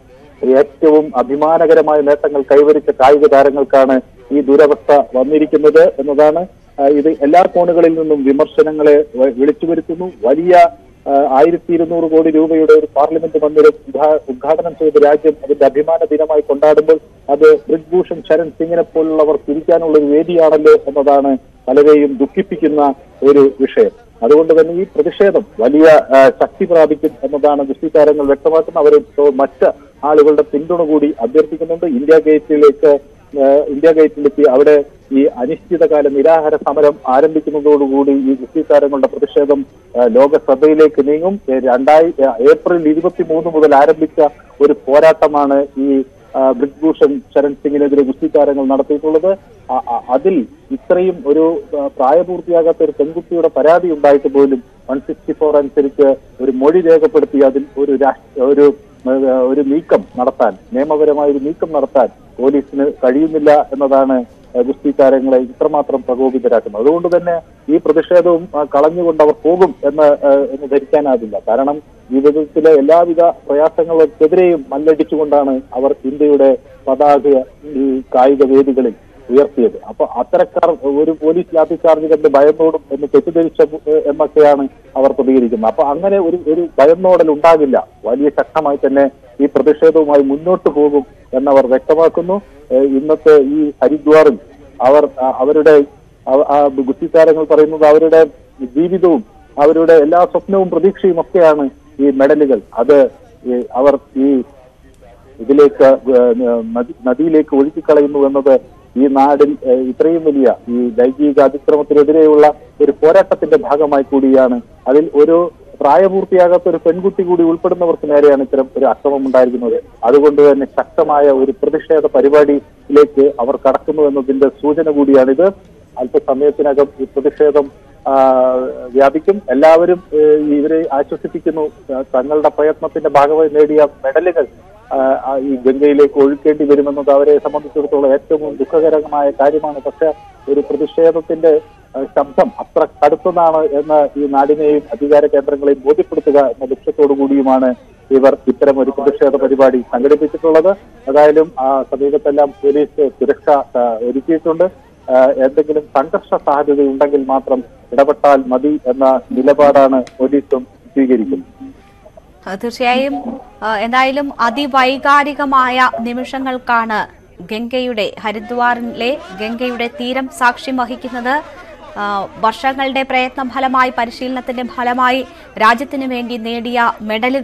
ഏറ്റവും അഭിമാനകരമായ നേട്ടങ്ങൾ കൈവരിച്ച കായിക താരങ്ങൾക്കാണ് ഈ ദുരവസ്ഥ വന്നിരിക്കുന്നത് എന്നതാണ് ആ, ഇത് എല്ലാ കോണുകളിൽ നിന്നും വിമർശനങ്ങളെ വ- വിളിച്ചു വരുത്തുന്നു വലിയ ആയിരത്തി ഇരുന്നൂറ് കോടി രൂപയുടെ ഒരു പാർലമെന്റ് മന്ദിരം ഉദ്ഘാ- ഉദ്ഘാടനം ചെയ്ത രാജ്യം അതിന്റെ അഭിമാന ദിനമായി കൊണ്ടാടുമ്പോൾ അത് ബ്രിജ്ഭൂഷൺ ശരൺ സിംഗിനെ പോലുള്ളവർ തിരിക്കാനുള്ള ഒരു വേദിയാണല്ലോ എന്നതാണ് പലരെയും ദുഃഖിപ്പിക്കുന്ന ഒരു വിഷയം അതുകൊണ്ട് തന്നെ ഈ പ്രതിഷേധം വലിയ ആ, ശക്തി പ്രാപിക്കും എന്നതാണ് ഗുസ്തി താരങ്ങൾ വ്യക്തമാക്കുന്നത് അവർ ഇപ്പോൾ മറ്റ് ആളുകളുടെ പിന്തുണ കൂടി അഭ്യർത്ഥിക്കുന്നുണ്ട് ഇന്ത്യ ഗേറ്റിലേക്ക് ആ, ഇന്ത്യ ഗേറ്റിലെത്തി അവിടെ ഈ അനിശ്ചിതകാല നിരാഹാര സമരം ആരംഭിക്കുന്നതോടുകൂടി ഈ ഗുസ്തി താരങ്ങളുടെ പ്രതിഷേധം ആ, ലോക ശ്രദ്ധയിലേക്ക് നീങ്ങും ഏ, രണ്ടായി ആ, ഏപ്രിൽ ഇരുപത്തി മൂന്ന് മുതൽ ആരംഭിച്ച ഒരു പോരാട്ടമാണ് ഈ ആ, ബ്രിജ്ഭൂഷൺ ശരൺ സിംഗിനെതിരെ ഗുസ്തി താരങ്ങൾ നടത്തിയിട്ടുള്ളത് അ- അ- അതിൽ ഇത്രയും ഒരു ആ, പ്രായപൂർത്തിയാകാത്ത ഒരു പെൺകുട്ടിയുടെ പരാതി ഉണ്ടായിട്ട് പോലും വൺ സിക്സ്റ്റി ഫോർ അനുസരിച്ച് ഒരു മൊഴി രേഖപ്പെടുത്തി അതിൽ ഒരു രാഷ്ട്ര ഒരു ആ, ഒരു നീക്കം നടത്താൻ നിയമപരമായ ഒരു നീക്കം നടത്താൻ പോലീസിന് കഴിയുന്നില്ല എന്നതാണ് ആ, ഗുസ്തി താരങ്ങളെ ഇത്രമാത്രം പ്രകോപിതരാക്കുന്നത് അതുകൊണ്ട് തന്നെ ഈ പ്രതിഷേധവും ആ, കളഞ്ഞുകൊണ്ട് അവർ പോകും എന്ന് ആ, എന്ന് ധരിക്കാനാവില്ല കാരണം ജീവിതത്തിലെ എല്ലാവിധ പ്രയാസങ്ങൾക്കെതിരെയും മല്ലടിച്ചുകൊണ്ടാണ് അവർ ഇന്ത്യയുടെ പതാക ഈ കായിക വേദികളിൽ ഉയർത്തിയത് അപ്പൊ അത്തരക്കാർ ഒരു പോലീസ് ലാത്തി ചാർജ് കണ്ട് ഭയന്നോടും എന്ന് തെറ്റിദ്ധരിച്ച ഏഹ്, എന്നൊക്കെയാണ് അവർ പ്രതികരിക്കുന്നത് അപ്പൊ അങ്ങനെ ഒരു ഒരു ഭയന്നോടൽ ഉണ്ടാകില്ല വലിയ ശക്തമായി തന്നെ ഈ പ്രതിഷേധവുമായി മുന്നോട്ട് പോകും എന്നവർ വ്യക്തമാക്കുന്നു ഏഹ്, ഇന്നത്തെ ഈ ഹരിദ്വാറിൽ അവർ ആ, അവരുടെ അവ- ആ ഗുസ്തി താരങ്ങൾ പറയുന്നത് അവരുടെ ജീവിതവും അവരുടെ എല്ലാ സ്വപ്നവും പ്രതീക്ഷയും ഒക്കെയാണ് ഈ മെഡലുകൾ അത് ഈ അവർ ഈ ഇതിലേക്ക് ഏഹ് നദി- നദിയിലേക്ക് ഒഴുക്കിക്കളയുന്നു എന്നത് ഈ നാടിൽ ഏഹ് ഇത്രയും വലിയ ഈ ലൈംഗിക അതിക്രമത്തിനെതിരെയുള്ള ഒരു പോരാട്ടത്തിന്റെ ഭാഗമായി കൂടിയാണ് അതിൽ ഒരു പ്രായപൂർത്തിയാകാത്ത ഒരു പെൺകുട്ടി കൂടി ഉൾപ്പെടുന്നവർക്ക് നേരെയാണ് ഇത്തരം ഒരു അക്രമം ഉണ്ടായിരിക്കുന്നത് അതുകൊണ്ട് തന്നെ ശക്തമായ ഒരു പ്രതിഷേധ പരിപാടിയിലേക്ക് അവർ കടക്കുന്നു എന്നതിന്റെ സൂചന കൂടിയാണിത് അല്പസമയത്തിനകം ഈ പ്രതിഷേധം ആ, വ്യാപിക്കും എല്ലാവരും ഏഹ്, ഇവരെ ആശ്വസിപ്പിക്കുന്നു ആ, തങ്ങളുടെ പ്രയത്നത്തിന്റെ ഭാഗമായി നേടിയ മെഡലുകൾ ആ, ആ, ഈ ഗംഗയിലേക്ക് ഒഴുക്കേണ്ടി വരുമെന്നത് അവരെ സംബന്ധിച്ചിടത്തോളം ഏറ്റവും ദുഃഖകരമായ കാര്യമാണ് പക്ഷെ ഒരു പ്രതിഷേധത്തിന്റെ ആ, ശബ്ദം അത്ര കടുത്തതാണ് എന്ന് ഈ നാടിനെയും അധികാര കേന്ദ്രങ്ങളെയും ബോധ്യപ്പെടുത്തുക എന്ന ലക്ഷ്യത്തോടു കൂടിയുമാണ് ഇവർ ഇത്തരം ഒരു പ്രതിഷേധ പരിപാടി സംഘടിപ്പിച്ചിട്ടുള്ളത് ഏതായാലും ആ സമീപത്തെല്ലാം പോലീസ് സുരക്ഷ ആ, ഒരുക്കിയിട്ടുണ്ട് ആ, എന്തെങ്കിലും സംഘർഷ സാധ്യത ഉണ്ടെങ്കിൽ മാത്രം ഇടപെട്ടാൽ മതി എന്ന നിലപാടാണ് പോലീസും സ്വീകരിക്കുന്നത് ആ, തീർച്ചയായും ആ, എന്തായാലും അതിവൈകാരികമായ നിമിഷങ്ങൾക്കാണ് ഗംഗയുടെ ഹരിദ്വാറിലെ ഗംഗയുടെ തീരം സാക്ഷ്യം വഹിക്കുന്നത് ആ, വർഷങ്ങളുടെ പ്രയത്നം ഫലമായി പരിശീലനത്തിന്റെ ഫലമായി രാജ്യത്തിനു വേണ്ടി നേടിയ മെഡലുകൾ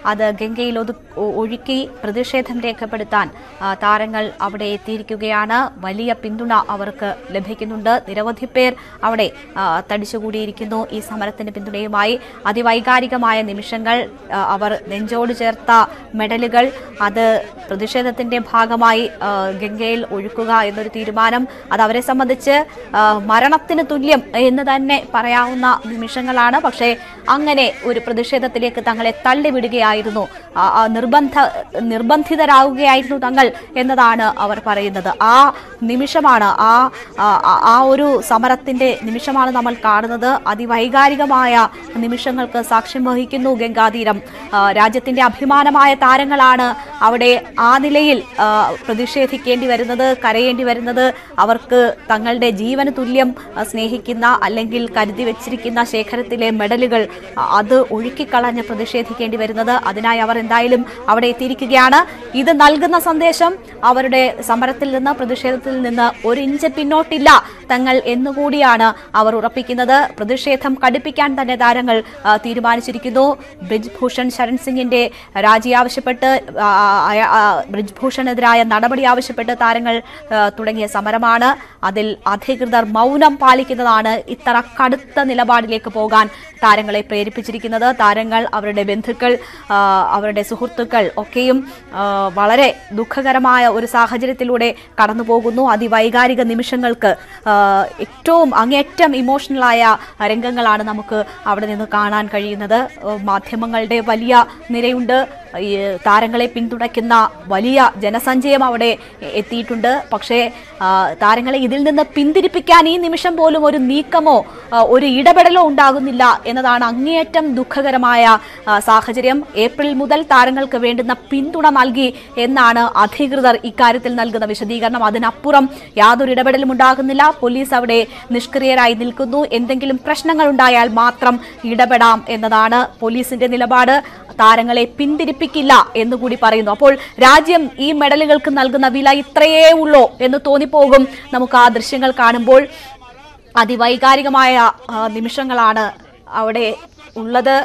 അത് ഗംഗയിൽ ഒതു ഒ- ഒഴുക്കി പ്രതിഷേധം രേഖപ്പെടുത്താൻ ആ, താരങ്ങൾ അവിടെ എത്തിയിരിക്കുകയാണ് വലിയ പിന്തുണ അവർക്ക് ലഭിക്കുന്നുണ്ട് നിരവധി പേർ അവിടെ ആ, തടിച്ചുകൂടിയിരിക്കുന്നു ഈ സമരത്തിന് പിന്തുണയുമായി അതിവൈകാരികമായ നിമിഷങ്ങൾ ആ, അവർ നെഞ്ചോട് ചേർത്ത മെഡലുകൾ അത് പ്രതിഷേധത്തിന്റെ ഭാഗമായി ആ, ഗംഗയിൽ ഒഴുക്കുക എന്നൊരു തീരുമാനം അത് അവരെ സംബന്ധിച്ച് ആ, മരണത്തിന് തുല്യം എന്ന് തന്നെ പറയാവുന്ന നിമിഷങ്ങളാണ് പക്ഷേ അങ്ങനെ ഒരു പ്രതിഷേധത്തിലേക്ക് തങ്ങളെ തള്ളിവിടുകയായിരുന്നു ആ, ആ, നിർബന്ധ നിർബന്ധിതരാകുകയായിരുന്നു തങ്ങൾ എന്നതാണ് അവർ പറയുന്നത് ആ നിമിഷമാണ് ആ ആ- ആ- ആ ഒരു സമരത്തിന്റെ നിമിഷമാണ് നമ്മൾ കാണുന്നത് അതിവൈകാരികമായ നിമിഷങ്ങൾക്ക് സാക്ഷ്യം വഹിക്കുന്നു ഗംഗാതീരം ആ, രാജ്യത്തിന്റെ അഭിമാനമായ താരങ്ങളാണ് അവിടെ ആ നിലയിൽ ആ, പ്രതിഷേധിക്കേണ്ടി വരുന്നത് കരയേണ്ടി വരുന്നത് അവർക്ക് തങ്ങളുടെ ജീവന് തുല്യം ആ, സ്നേഹിക്കുന്ന അല്ലെങ്കിൽ കരുതി വെച്ചിരിക്കുന്ന ശേഖരത്തിലെ മെഡലുകൾ ആ, അത് ഒഴുക്കിക്കളഞ്ഞ് പ്രതിഷേധിക്കേണ്ടി വരുന്നത് അതിനായി അവർ എന്തായാലും അവിടെ എത്തിയിരിക്കുകയാണ് ഇത് നൽകുന്ന സന്ദേശം അവരുടെ സമരത്തിൽ നിന്ന് പ്രതിഷേധത്തിൽ നിന്ന് ഒരു ഇഞ്ച് പിന്നോട്ടില്ല തങ്ങൾ എന്നുകൂടിയാണ് അവർ ഉറപ്പിക്കുന്നത് പ്രതിഷേധം കടുപ്പിക്കാൻ തന്നെ താരങ്ങൾ ആ, തീരുമാനിച്ചിരിക്കുന്നു ബ്രിജ് ഭൂഷൺ ശരൺ സിംഗിന്റെ രാജി ആവശ്യപ്പെട്ട് ആ, ആ, ആ, ബ്രിജ് ഭൂഷണെതിരായ നടപടി ആവശ്യപ്പെട്ട് താരങ്ങൾ ആ, തുടങ്ങിയ സമരമാണ് അതിൽ അധികൃതർ മൗനം പാലിക്കുന്നതാണ് ഇത്ര കടുത്ത നിലപാടിലേക്ക് പോകാൻ താരങ്ങളെ പ്രേരിപ്പിച്ചിരിക്കുന്നത് താരങ്ങൾ അവരുടെ ബന്ധുക്കൾ ആ, അവരുടെ സുഹൃത്തുക്കൾ ഒക്കെയും ആ, വളരെ ദുഃഖകരമായ ഒരു സാഹചര്യത്തിലൂടെ കടന്നു പോകുന്നു അതിവൈകാരിക നിമിഷങ്ങൾക്ക് ആ, ഏറ്റവും അങ്ങേറ്റം ഇമോഷണലായ രംഗങ്ങളാണ് നമുക്ക് അവിടെ നിന്ന് കാണാൻ കഴിയുന്നത് ആ, മാധ്യമങ്ങളുടെ വലിയ നിരയുണ്ട് ഈ താരങ്ങളെ പിന്തുണയ്ക്കുന്ന വലിയ ജനസഞ്ചയം അവിടെ എത്തിയിട്ടുണ്ട് പക്ഷേ ആ, താരങ്ങളെ ഇതിൽ നിന്ന് പിന്തിരിപ്പിക്കാൻ ഈ നിമിഷം പോലും ഒരു നീക്കമോ ആ, ഒരു ഇടപെടലോ ഉണ്ടാകുന്നില്ല എന്നതാണ് അങ്ങേയറ്റം ദുഃഖകരമായ ആ, സാഹചര്യം ഏപ്രിൽ മുതൽ താരങ്ങൾക്ക് വേണ്ടുന്ന പിന്തുണ നൽകി എന്നാണ് അധികൃതർ ഇക്കാര്യത്തിൽ നൽകുന്ന വിശദീകരണം അതിനപ്പുറം യാതൊരു ഇടപെടലും ഉണ്ടാകുന്നില്ല പോലീസ് അവിടെ നിഷ്ക്രിയരായി നിൽക്കുന്നു എന്തെങ്കിലും പ്രശ്നങ്ങൾ ഉണ്ടായാൽ മാത്രം ഇടപെടാം എന്നതാണ് പോലീസിന്റെ നിലപാട് താരങ്ങളെ പിന്തിരിപ്പിക്കില്ല എന്നുകൂടി പറയുന്നു അപ്പോൾ രാജ്യം ഈ മെഡലുകൾക്ക് നൽകുന്ന വില ഇത്രയേ ഉള്ളൂ എന്ന് തോന്നിപ്പോകും നമുക്ക് ആ ദൃശ്യങ്ങൾ കാണുമ്പോൾ അതിവൈകാരികമായ ആ, നിമിഷങ്ങളാണ് അവിടെ ഉള്ളത്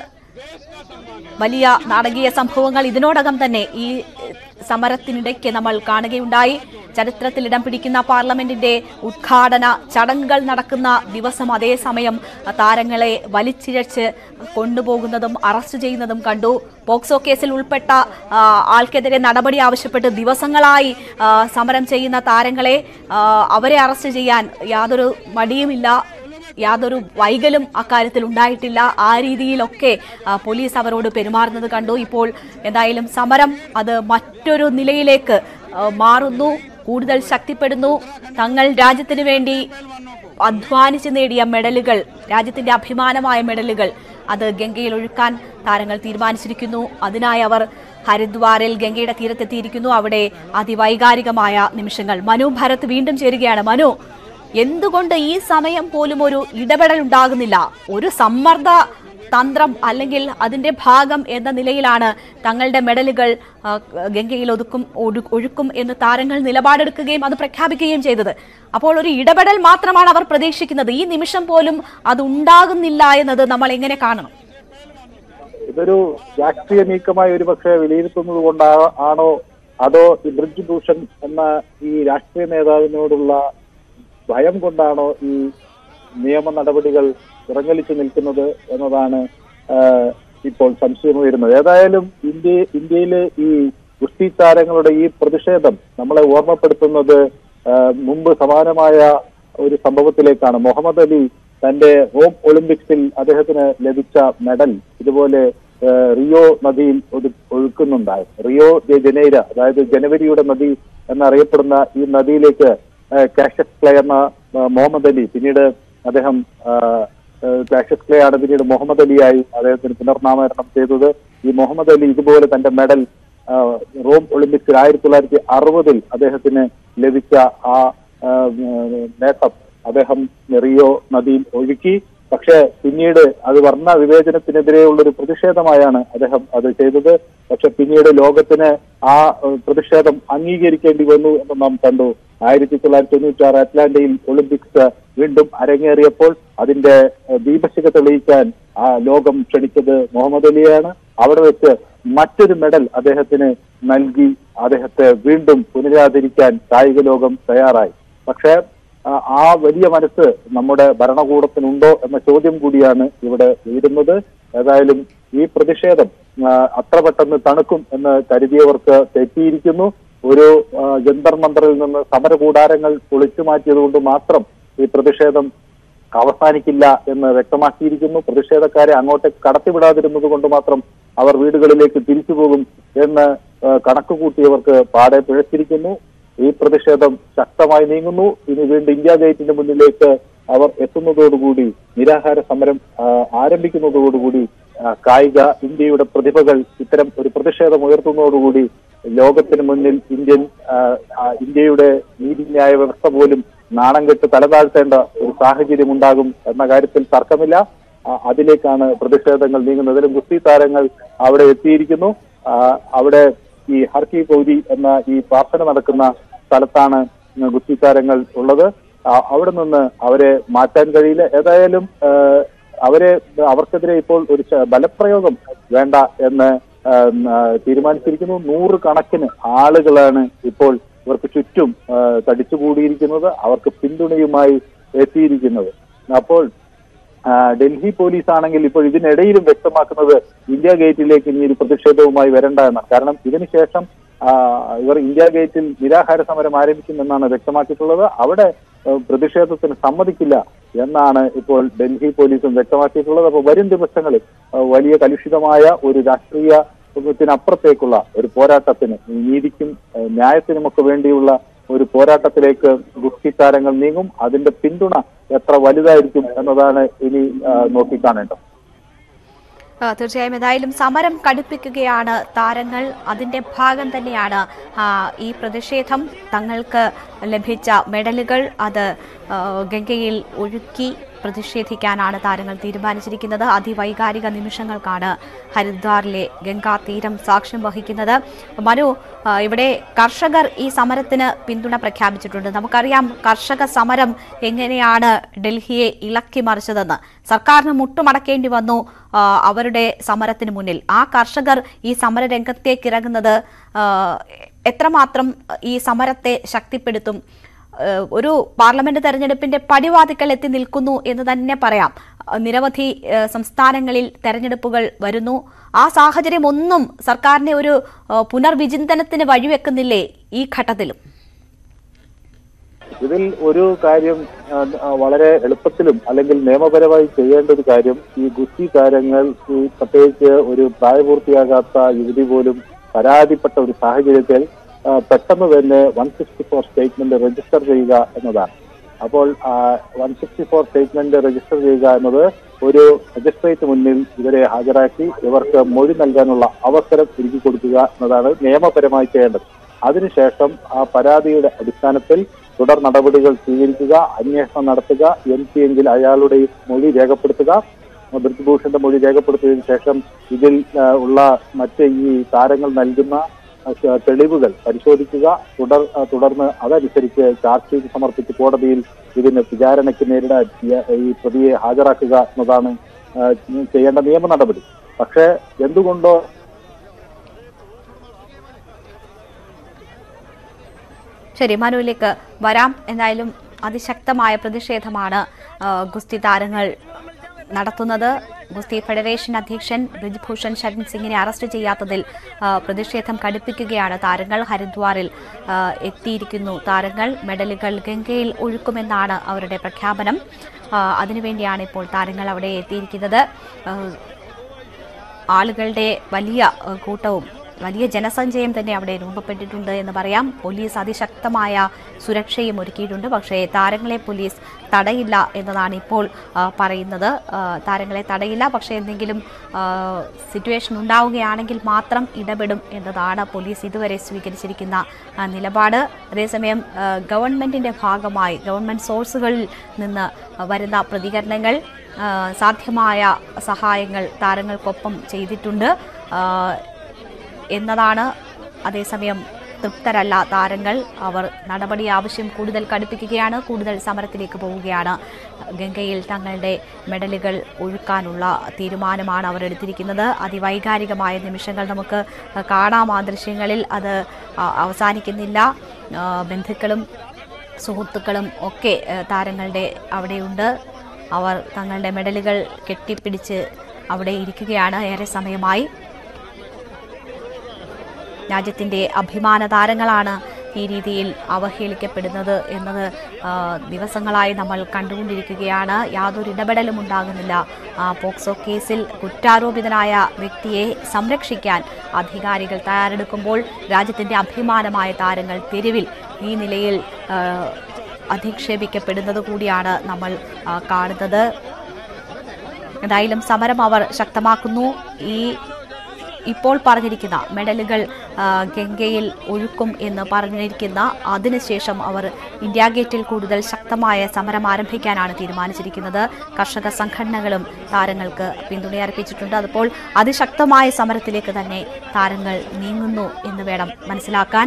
വലിയ നാടകീയ സംഭവങ്ങൾ ഇതിനോടകം തന്നെ ഈ എഹ്, സമരത്തിനിടയ്ക്ക് നമ്മൾ കാണുകയുണ്ടായി ചരിത്രത്തിൽ ഇടം പിടിക്കുന്ന പാർലമെന്റിന്റെ ഉദ്ഘാടന ചടങ്ങുകൾ നടക്കുന്ന ദിവസം അതേസമയം താരങ്ങളെ വലിച്ചിഴച്ച് കൊണ്ടുപോകുന്നതും അറസ്റ്റ് ചെയ്യുന്നതും കണ്ടു പോക്സോ കേസിൽ ഉൾപ്പെട്ട ആ, ആൾക്കെതിരെ നടപടി ആവശ്യപ്പെട്ട് ദിവസങ്ങളായി ആ, സമരം ചെയ്യുന്ന താരങ്ങളെ ആ, അവരെ അറസ്റ്റ് ചെയ്യാൻ യാതൊരു മടിയുമില്ല യാതൊരു വൈകലും അക്കാര്യത്തിൽ ഉണ്ടായിട്ടില്ല ആ രീതിയിലൊക്കെ ആ, പോലീസ് അവരോട് പെരുമാറുന്നത് കണ്ടു ഇപ്പോൾ എന്തായാലും സമരം അത് മറ്റൊരു നിലയിലേക്ക് ആ, മാറുന്നു കൂടുതൽ ശക്തിപ്പെടുന്നു തങ്ങൾ രാജ്യത്തിന് വേണ്ടി അധ്വാനിച്ച് നേടിയ മെഡലുകൾ രാജ്യത്തിന്റെ അഭിമാനമായ മെഡലുകൾ അത് ഗംഗയിൽ ഒഴുക്കാൻ താരങ്ങൾ തീരുമാനിച്ചിരിക്കുന്നു അതിനായി അവർ ഹരിദ്വാറിൽ ഗംഗയുടെ തീരത്തെത്തിയിരിക്കുന്നു അവിടെ അതിവൈകാരികമായ നിമിഷങ്ങൾ മനു ഭരത് വീണ്ടും ചേരുകയാണ് മനു എന്തുകൊണ്ട് ഈ സമയം പോലും ഒരു ഇടപെടൽ ഉണ്ടാകുന്നില്ല ഒരു സമ്മർദ്ദ തന്ത്രം അല്ലെങ്കിൽ അതിന്റെ ഭാഗം എന്ന നിലയിലാണ് തങ്ങളുടെ മെഡലുകൾ ആ, ഗംഗയിൽ ഒതുക്കും ഒഴു- ഒഴുക്കും എന്ന് താരങ്ങൾ നിലപാടെടുക്കുകയും അത് പ്രഖ്യാപിക്കുകയും ചെയ്തത് അപ്പോൾ ഒരു ഇടപെടൽ മാത്രമാണ് അവർ പ്രതീക്ഷിക്കുന്നത് ഈ നിമിഷം പോലും അത് ഉണ്ടാകുന്നില്ല എന്നത് നമ്മൾ എങ്ങനെ കാണണം ഇതൊരു രാഷ്ട്രീയ നീക്കമായി ഒരുപക്ഷെ വിലയിരുത്തുന്നത് കൊണ്ടാ ആണോ അതോ ഈ ബ്രിജ് ഭൂഷൺ എന്ന ഈ രാഷ്ട്രീയ നേതാവിനോടുള്ള ഭയം കൊണ്ടാണോ ഈ നിയമ നടപടികൾ ഇറങ്ങലിച്ചു നിൽക്കുന്നത് എന്നതാണ് ആ, ഇപ്പോൾ സംശയം ഉയരുന്നത് ഏതായാലും ഇന്ത്യ ഇന്ത്യയിലെ ഈ ഗുസ്തി താരങ്ങളുടെ ഈ പ്രതിഷേധം നമ്മളെ ഓർമ്മപ്പെടുത്തുന്നത് ആ, മുമ്പ് സമാനമായ ഒരു സംഭവത്തിലേക്കാണ് മുഹമ്മദ് അലി തന്റെ ഹോം ഒളിമ്പിക്സിൽ അദ്ദേഹത്തിന് ലഭിച്ച മെഡൽ ഇതുപോലെ ആ, റിയോ നദിയിൽ ഒതു- ഒഴുക്കുന്നുണ്ടായി റിയോ ദെ ജനൈര അതായത് ജനുവരിയുടെ നദി എന്നറിയപ്പെടുന്ന ഈ നദിയിലേക്ക് കാഷസ് ക്ലേ എന്ന ആ, മുഹമ്മദ് അലി പിന്നീട് അദ്ദേഹം ആ, ആ, കാഷസ് ക്ലേ ആണ് പിന്നീട് മുഹമ്മദ് അലിയായി അദ്ദേഹത്തിന് പുനർനാമകരണം ചെയ്തത് ഈ മുഹമ്മദ് അലി ഇതുപോലെ തന്റെ മെഡൽ ആ, റോം ഒളിമ്പിക്സിൽ ആയിരത്തി തൊള്ളായിരത്തി അറുപതിൽ അദ്ദേഹത്തിന് ലഭിച്ച ആ ആ, നേട്ടം അദ്ദേഹം റിയോ നദിയിൽ ഒഴുക്കി പക്ഷേ പിന്നീട് അത് വർണ്ണ വിവേചനത്തിനെതിരെയുള്ള ഒരു പ്രതിഷേധമായാണ് അദ്ദേഹം അത് ചെയ്തത് പക്ഷെ പിന്നീട് ലോകത്തിന് ആ ഏഹ്, പ്രതിഷേധം അംഗീകരിക്കേണ്ടി വന്നു എന്ന് നാം കണ്ടു ആയിരത്തി തൊള്ളായിരത്തി തൊണ്ണൂറ്റി ആറ് അറ്റ്ലാന്റയിൽ ഒളിമ്പിക്സ് വീണ്ടും അരങ്ങേറിയപ്പോൾ അതിന്റെ ഏഹ്, ദീപശിഖ തെളിയിക്കാൻ ആ ലോകം ക്ഷണിച്ചത് മുഹമ്മദ് അലിയാണ് അവിടെ വെച്ച് മറ്റൊരു മെഡൽ അദ്ദേഹത്തിന് നൽകി അദ്ദേഹത്തെ വീണ്ടും പുനരാദരിക്കാൻ കായിക ലോകം തയ്യാറായി പക്ഷേ ആ, ആ വലിയ മനസ്സ് നമ്മുടെ ഭരണകൂടത്തിനുണ്ടോ എന്ന ചോദ്യം കൂടിയാണ് ഇവിടെ ഉയരുന്നത് ഏതായാലും ഈ പ്രതിഷേധം ആ, അത്ര പെട്ടെന്ന് തണുക്കും എന്ന് കരുതിയവർക്ക് തെറ്റിയിരിക്കുന്നു ഒരു ആ, ജന്തർ മന്ദറിൽ നിന്ന് സമര കൂടാരങ്ങൾ പൊളിച്ചു മാറ്റിയത് കൊണ്ട് മാത്രം ഈ പ്രതിഷേധം അവസാനിക്കില്ല എന്ന് വ്യക്തമാക്കിയിരിക്കുന്നു പ്രതിഷേധക്കാരെ അങ്ങോട്ടേക്ക് കടത്തിവിടാതിരുന്നത് കൊണ്ട് മാത്രം അവർ വീടുകളിലേക്ക് തിരിച്ചു പോകും എന്ന് ആ, കണക്ക് കൂട്ടിയവർക്ക് പാടെ പിഴച്ചിരിക്കുന്നു ഈ പ്രതിഷേധം ശക്തമായി നീങ്ങുന്നു ഇനി വീണ്ടും ഇന്ത്യ ഗേറ്റിന്റെ മുന്നിലേക്ക് അവർ എത്തുന്നതോടുകൂടി നിരാഹാര സമരം ആ, ആരംഭിക്കുന്നതോടുകൂടി ആ, കായിക ഇന്ത്യയുടെ പ്രതിഭകൾ ഇത്തരം ഒരു പ്രതിഷേധം ഉയർത്തുന്നതോടുകൂടി ലോകത്തിന് മുന്നിൽ ഇന്ത്യൻ ആ, ആ, ഇന്ത്യയുടെ നീതിന്യായ വ്യവസ്ഥ പോലും നാണം കെട്ട് തലതാഴ്ത്തേണ്ട ഒരു സാഹചര്യം ഉണ്ടാകും എന്ന കാര്യത്തിൽ തർക്കമില്ല ആ, അതിലേക്കാണ് പ്രതിഷേധങ്ങൾ നീങ്ങുന്നത് ഇതിലും ഗുസ്തി താരങ്ങൾ അവിടെ എത്തിയിരിക്കുന്നു ആ, അവിടെ ഈ ഹർക്കി പൗരി എന്ന ഈ പ്രാർത്ഥന നടക്കുന്ന സ്ഥലത്താണ് ഗുസ്തി താരങ്ങൾ ഉള്ളത് ആ, അവിടെ നിന്ന് അവരെ മാറ്റാൻ കഴിയില്ല ഏതായാലും ആ, അവരെ അവർക്കെതിരെ ഇപ്പോൾ ഒരു ച- ബലപ്രയോഗം വേണ്ട എന്ന് ആ, ആ, തീരുമാനിച്ചിരിക്കുന്നു നൂറ് കണക്കിന് ആളുകളാണ് ഇപ്പോൾ ഇവർക്ക് ചുറ്റും ആ, തടിച്ചുകൂടിയിരിക്കുന്നത് അവർക്ക് പിന്തുണയുമായി എത്തിയിരിക്കുന്നത് അപ്പോൾ ആ, ഡൽഹി പോലീസ് ആണെങ്കിൽ ഇപ്പോൾ ഇതിനിടയിലും വ്യക്തമാക്കുന്നത് ഇന്ത്യ ഗേറ്റിലേക്ക് ഇനി ഒരു പ്രതിഷേധവുമായി വരണ്ട എന്നാണ് കാരണം ഇതിനുശേഷം ആ, ഇവർ ഇന്ത്യ ഗേറ്റിൽ നിരാഹാര സമരം ആരംഭിക്കുമെന്നാണ് വ്യക്തമാക്കിയിട്ടുള്ളത് അവിടെ ആ, പ്രതിഷേധത്തിന് സമ്മതിക്കില്ല എന്നാണ് ഇപ്പോൾ ഡൽഹി പോലീസും വ്യക്തമാക്കിയിട്ടുള്ളത് അപ്പോൾ വരും ദിവസങ്ങളിൽ ആ, വലിയ കലുഷിതമായ ഒരു രാഷ്ട്രീയ ത്തിനപ്പുറത്തേക്കുള്ള ഒരു പോരാട്ടത്തിന് നീതിക്കും ആ, ന്യായത്തിനുമൊക്കെ വേണ്ടിയുള്ള ഒരു പോരാട്ടത്തിലേക്ക് ഗുസ്തി താരങ്ങൾ നീങ്ങും അതിന്റെ പിന്തുണ എത്ര വലുതായിരിക്കും എന്നതാണ് ഇനി ആ, നോക്കിക്കാണേണ്ടത് ആ, തീർച്ചയായും ഏതായാലും സമരം കടുപ്പിക്കുകയാണ് താരങ്ങൾ അതിന്റെ ഭാഗം തന്നെയാണ് ആ, ഈ പ്രതിഷേധം തങ്ങൾക്ക് ലഭിച്ച മെഡലുകൾ അത് ആ, ഗംഗയിൽ ഒഴുക്കി പ്രതിഷേധിക്കാനാണ് താരങ്ങൾ തീരുമാനിച്ചിരിക്കുന്നത് അതിവൈകാരിക നിമിഷങ്ങൾക്കാണ് ഹരിദ്വാറിലെ ഗംഗാ തീരം സാക്ഷ്യം വഹിക്കുന്നത് മനു ആ, ഇവിടെ കർഷകർ ഈ സമരത്തിന് പിന്തുണ പ്രഖ്യാപിച്ചിട്ടുണ്ട് നമുക്കറിയാം കർഷക സമരം എങ്ങനെയാണ് ഡൽഹിയെ ഇളക്കി മറിച്ചതെന്ന് സർക്കാരിന് മുട്ടുമടക്കേണ്ടി വന്നു ആ, അവരുടെ സമരത്തിന് മുന്നിൽ ആ കർഷകർ ഈ സമര രംഗത്തേക്ക് ഇറങ്ങുന്നത് ആ, എത്രമാത്രം ഈ സമരത്തെ ശക്തിപ്പെടുത്തും ഏഹ് ഒരു പാർലമെന്റ് തെരഞ്ഞെടുപ്പിന്റെ പടിവാതിക്കൽ എത്തി നിൽക്കുന്നു എന്ന് തന്നെ പറയാം അഹ് നിരവധി ഏഹ് സംസ്ഥാനങ്ങളിൽ തെരഞ്ഞെടുപ്പുകൾ വരുന്നു ആ സാഹചര്യം ഒന്നും സർക്കാരിനെ ഒരു ഏഹ് പുനർവിചിന്തനത്തിന് വഴിവെക്കുന്നില്ലേ ഈ ഘട്ടത്തിലും ഇതിൽ ഒരു കാര്യം ആ, ആ, വളരെ എളുപ്പത്തിലും അല്ലെങ്കിൽ നിയമപരമായി ചെയ്യേണ്ട ഒരു കാര്യം ഈ ഗുസ്തി താരങ്ങൾ ഈ പ്രത്യേകിച്ച് ഒരു പ്രായപൂർത്തിയാകാത്ത യുവതി പോലും പരാതിപ്പെട്ട ഒരു സാഹചര്യത്തിൽ ആ, പെട്ടെന്ന് തന്നെ one sixty four statement register ചെയ്യുക എന്നതാണ് അപ്പോൾ one sixty four statement register ചെയ്യുക എന്നത് ഒരു മജിസ്ട്രേറ്റ് മുന്നിൽ ഇവരെ ഹാജരാക്കി ഇവർക്ക് മൊഴി നൽകാനുള്ള അവസരം ഒരുക്കി കൊടുക്കുക എന്നതാണ് നിയമപരമായി ചെയ്യേണ്ടത് അതിനുശേഷം ആ പരാതിയുടെ അടിസ്ഥാനത്തിൽ തുടർ നടപടികൾ സ്വീകരിക്കുക അന്വേഷണം നടത്തുക എം പി എങ്കിൽ അയാളുടെ മൊഴി രേഖപ്പെടുത്തുക ബ്രിജ്ഭൂഷന്റെ മൊഴി രേഖപ്പെടുത്തിയതിനു ശേഷം ഇതിൽ ആ, ഉള്ള മറ്റ് ഈ താരങ്ങൾ നൽകുന്ന ആ, തെളിവുകൾ പരിശോധിക്കുക തുടർ ആ, തുടർന്ന് അതനുസരിച്ച് ചാർജ് ഷീറ്റ് സമർപ്പിച്ച് കോടതിയിൽ ഇതിന് വിചാരണയ്ക്ക് നേരിടാൻ ഈ- ഈ പ്രതിയെ ഹാജരാക്കുക എന്നതാണ് ആ, ചെയ്യേണ്ട നിയമ നടപടി പക്ഷേ എന്തുകൊണ്ടോ ശരി മനുവിലേക്ക് വരാം എന്തായാലും അതിശക്തമായ പ്രതിഷേധമാണ് ആ, ഗുസ്തി താരങ്ങൾ നടത്തുന്നത് ഗുസ്തി ഫെഡറേഷൻ അധ്യക്ഷൻ ബ്രിജ്ഭൂഷൺ ശരൺ സിംഗിനെ അറസ്റ്റ് ചെയ്യാത്തതിൽ ആ, പ്രതിഷേധം കടുപ്പിക്കുകയാണ് താരങ്ങൾ ഹരിദ്വാറിൽ ആ, എത്തിയിരിക്കുന്നു താരങ്ങൾ മെഡലുകൾ ഗംഗയിൽ ഒഴുക്കുമെന്നാണ് അവരുടെ പ്രഖ്യാപനം ആ, അതിനുവേണ്ടിയാണ് ഇപ്പോൾ താരങ്ങൾ അവിടെ എത്തിയിരിക്കുന്നത് ആ, ആളുകളുടെ വലിയ ഏഹ്, കൂട്ടവും വലിയ ജനസഞ്ചയം തന്നെ അവിടെ രൂപപ്പെട്ടിട്ടുണ്ട് എന്ന് പറയാം പോലീസ് അതിശക്തമായ സുരക്ഷയും ഒരുക്കിയിട്ടുണ്ട് പക്ഷേ താരങ്ങളെ പോലീസ് തടയില്ല എന്നതാണ് ഇപ്പോൾ ആ, പറയുന്നത് ആ, താരങ്ങളെ തടയില്ല പക്ഷേ എന്തെങ്കിലും ആ, സിറ്റുവേഷൻ ഉണ്ടാവുകയാണെങ്കിൽ മാത്രം ഇടപെടും എന്നതാണ് പോലീസ് ഇതുവരെ സ്വീകരിച്ചിരിക്കുന്ന ആ, നിലപാട് അതേസമയം ആ, ഗവൺമെന്റിന്റെ ഭാഗമായി ഗവൺമെന്റ് സോഴ്സുകളിൽ നിന്ന് വരുന്ന പ്രതികരണങ്ങൾ ആ, സാധ്യമായ സഹായങ്ങൾ താരങ്ങൾക്കൊപ്പം ചെയ്തിട്ടുണ്ട് ആ, എന്നതാണ് അതേസമയം തൃപ്തരല്ല താരങ്ങൾ അവർ നടപടി ആവശ്യം കൂടുതൽ കടുപ്പിക്കുകയാണ് കൂടുതൽ സമരത്തിലേക്ക് പോവുകയാണ് ഗംഗയിൽ തങ്ങളുടെ മെഡലുകൾ ഒഴുക്കാനുള്ള തീരുമാനമാണ് അവർ എടുത്തിരിക്കുന്നത് അതിവൈകാരികമായ നിമിഷങ്ങൾ നമുക്ക് കാണാം ആ ദൃശ്യങ്ങളിൽ അത് ആ, അവസാനിക്കുന്നില്ല ആ, ബന്ധുക്കളും സുഹൃത്തുക്കളും ഒക്കെ ആ, താരങ്ങളുടെ അവിടെയുണ്ട് അവർ തങ്ങളുടെ മെഡലുകൾ കെട്ടിപ്പിടിച്ച് അവിടെ ഇരിക്കുകയാണ് ഏറെ സമയമായി രാജ്യത്തിൻ്റെ അഭിമാന താരങ്ങളാണ് ഈ രീതിയിൽ അവഹേളിക്കപ്പെടുന്നത് എന്നത് ആ, ദിവസങ്ങളായി നമ്മൾ കണ്ടുകൊണ്ടിരിക്കുകയാണ് യാതൊരു ഇടപെടലും ഉണ്ടാകുന്നില്ല ആ, പോക്സോ കേസിൽ കുറ്റാരോപിതനായ വ്യക്തിയെ സംരക്ഷിക്കാൻ അധികാരികൾ തയ്യാറെടുക്കുമ്പോൾ രാജ്യത്തിൻ്റെ അഭിമാനമായ താരങ്ങൾ തെരുവിൽ ഈ നിലയിൽ ആ, അധിക്ഷേപിക്കപ്പെടുന്നത് കൂടിയാണ് നമ്മൾ ആ, കാണുന്നത് എന്തായാലും സമരം അവർ ശക്തമാക്കുന്നു ഈ ഇപ്പോൾ പറഞ്ഞിരിക്കുന്ന മെഡലുകൾ ആ, ഗംഗയിൽ ഒഴുക്കും എന്ന് പറഞ്ഞിരിക്കുന്ന അതിനുശേഷം അവർ ഇന്ത്യ ഗേറ്റിൽ കൂടുതൽ ശക്തമായ സമരം ആരംഭിക്കാനാണ് തീരുമാനിച്ചിരിക്കുന്നത് കർഷക സംഘടനകളും താരങ്ങൾക്ക് പിന്തുണ അർപ്പിച്ചിട്ടുണ്ട് അപ്പോൾ അതിശക്തമായ സമരത്തിലേക്ക് തന്നെ താരങ്ങൾ നീങ്ങുന്നു എന്ന് വേണം മനസ്സിലാക്കാൻ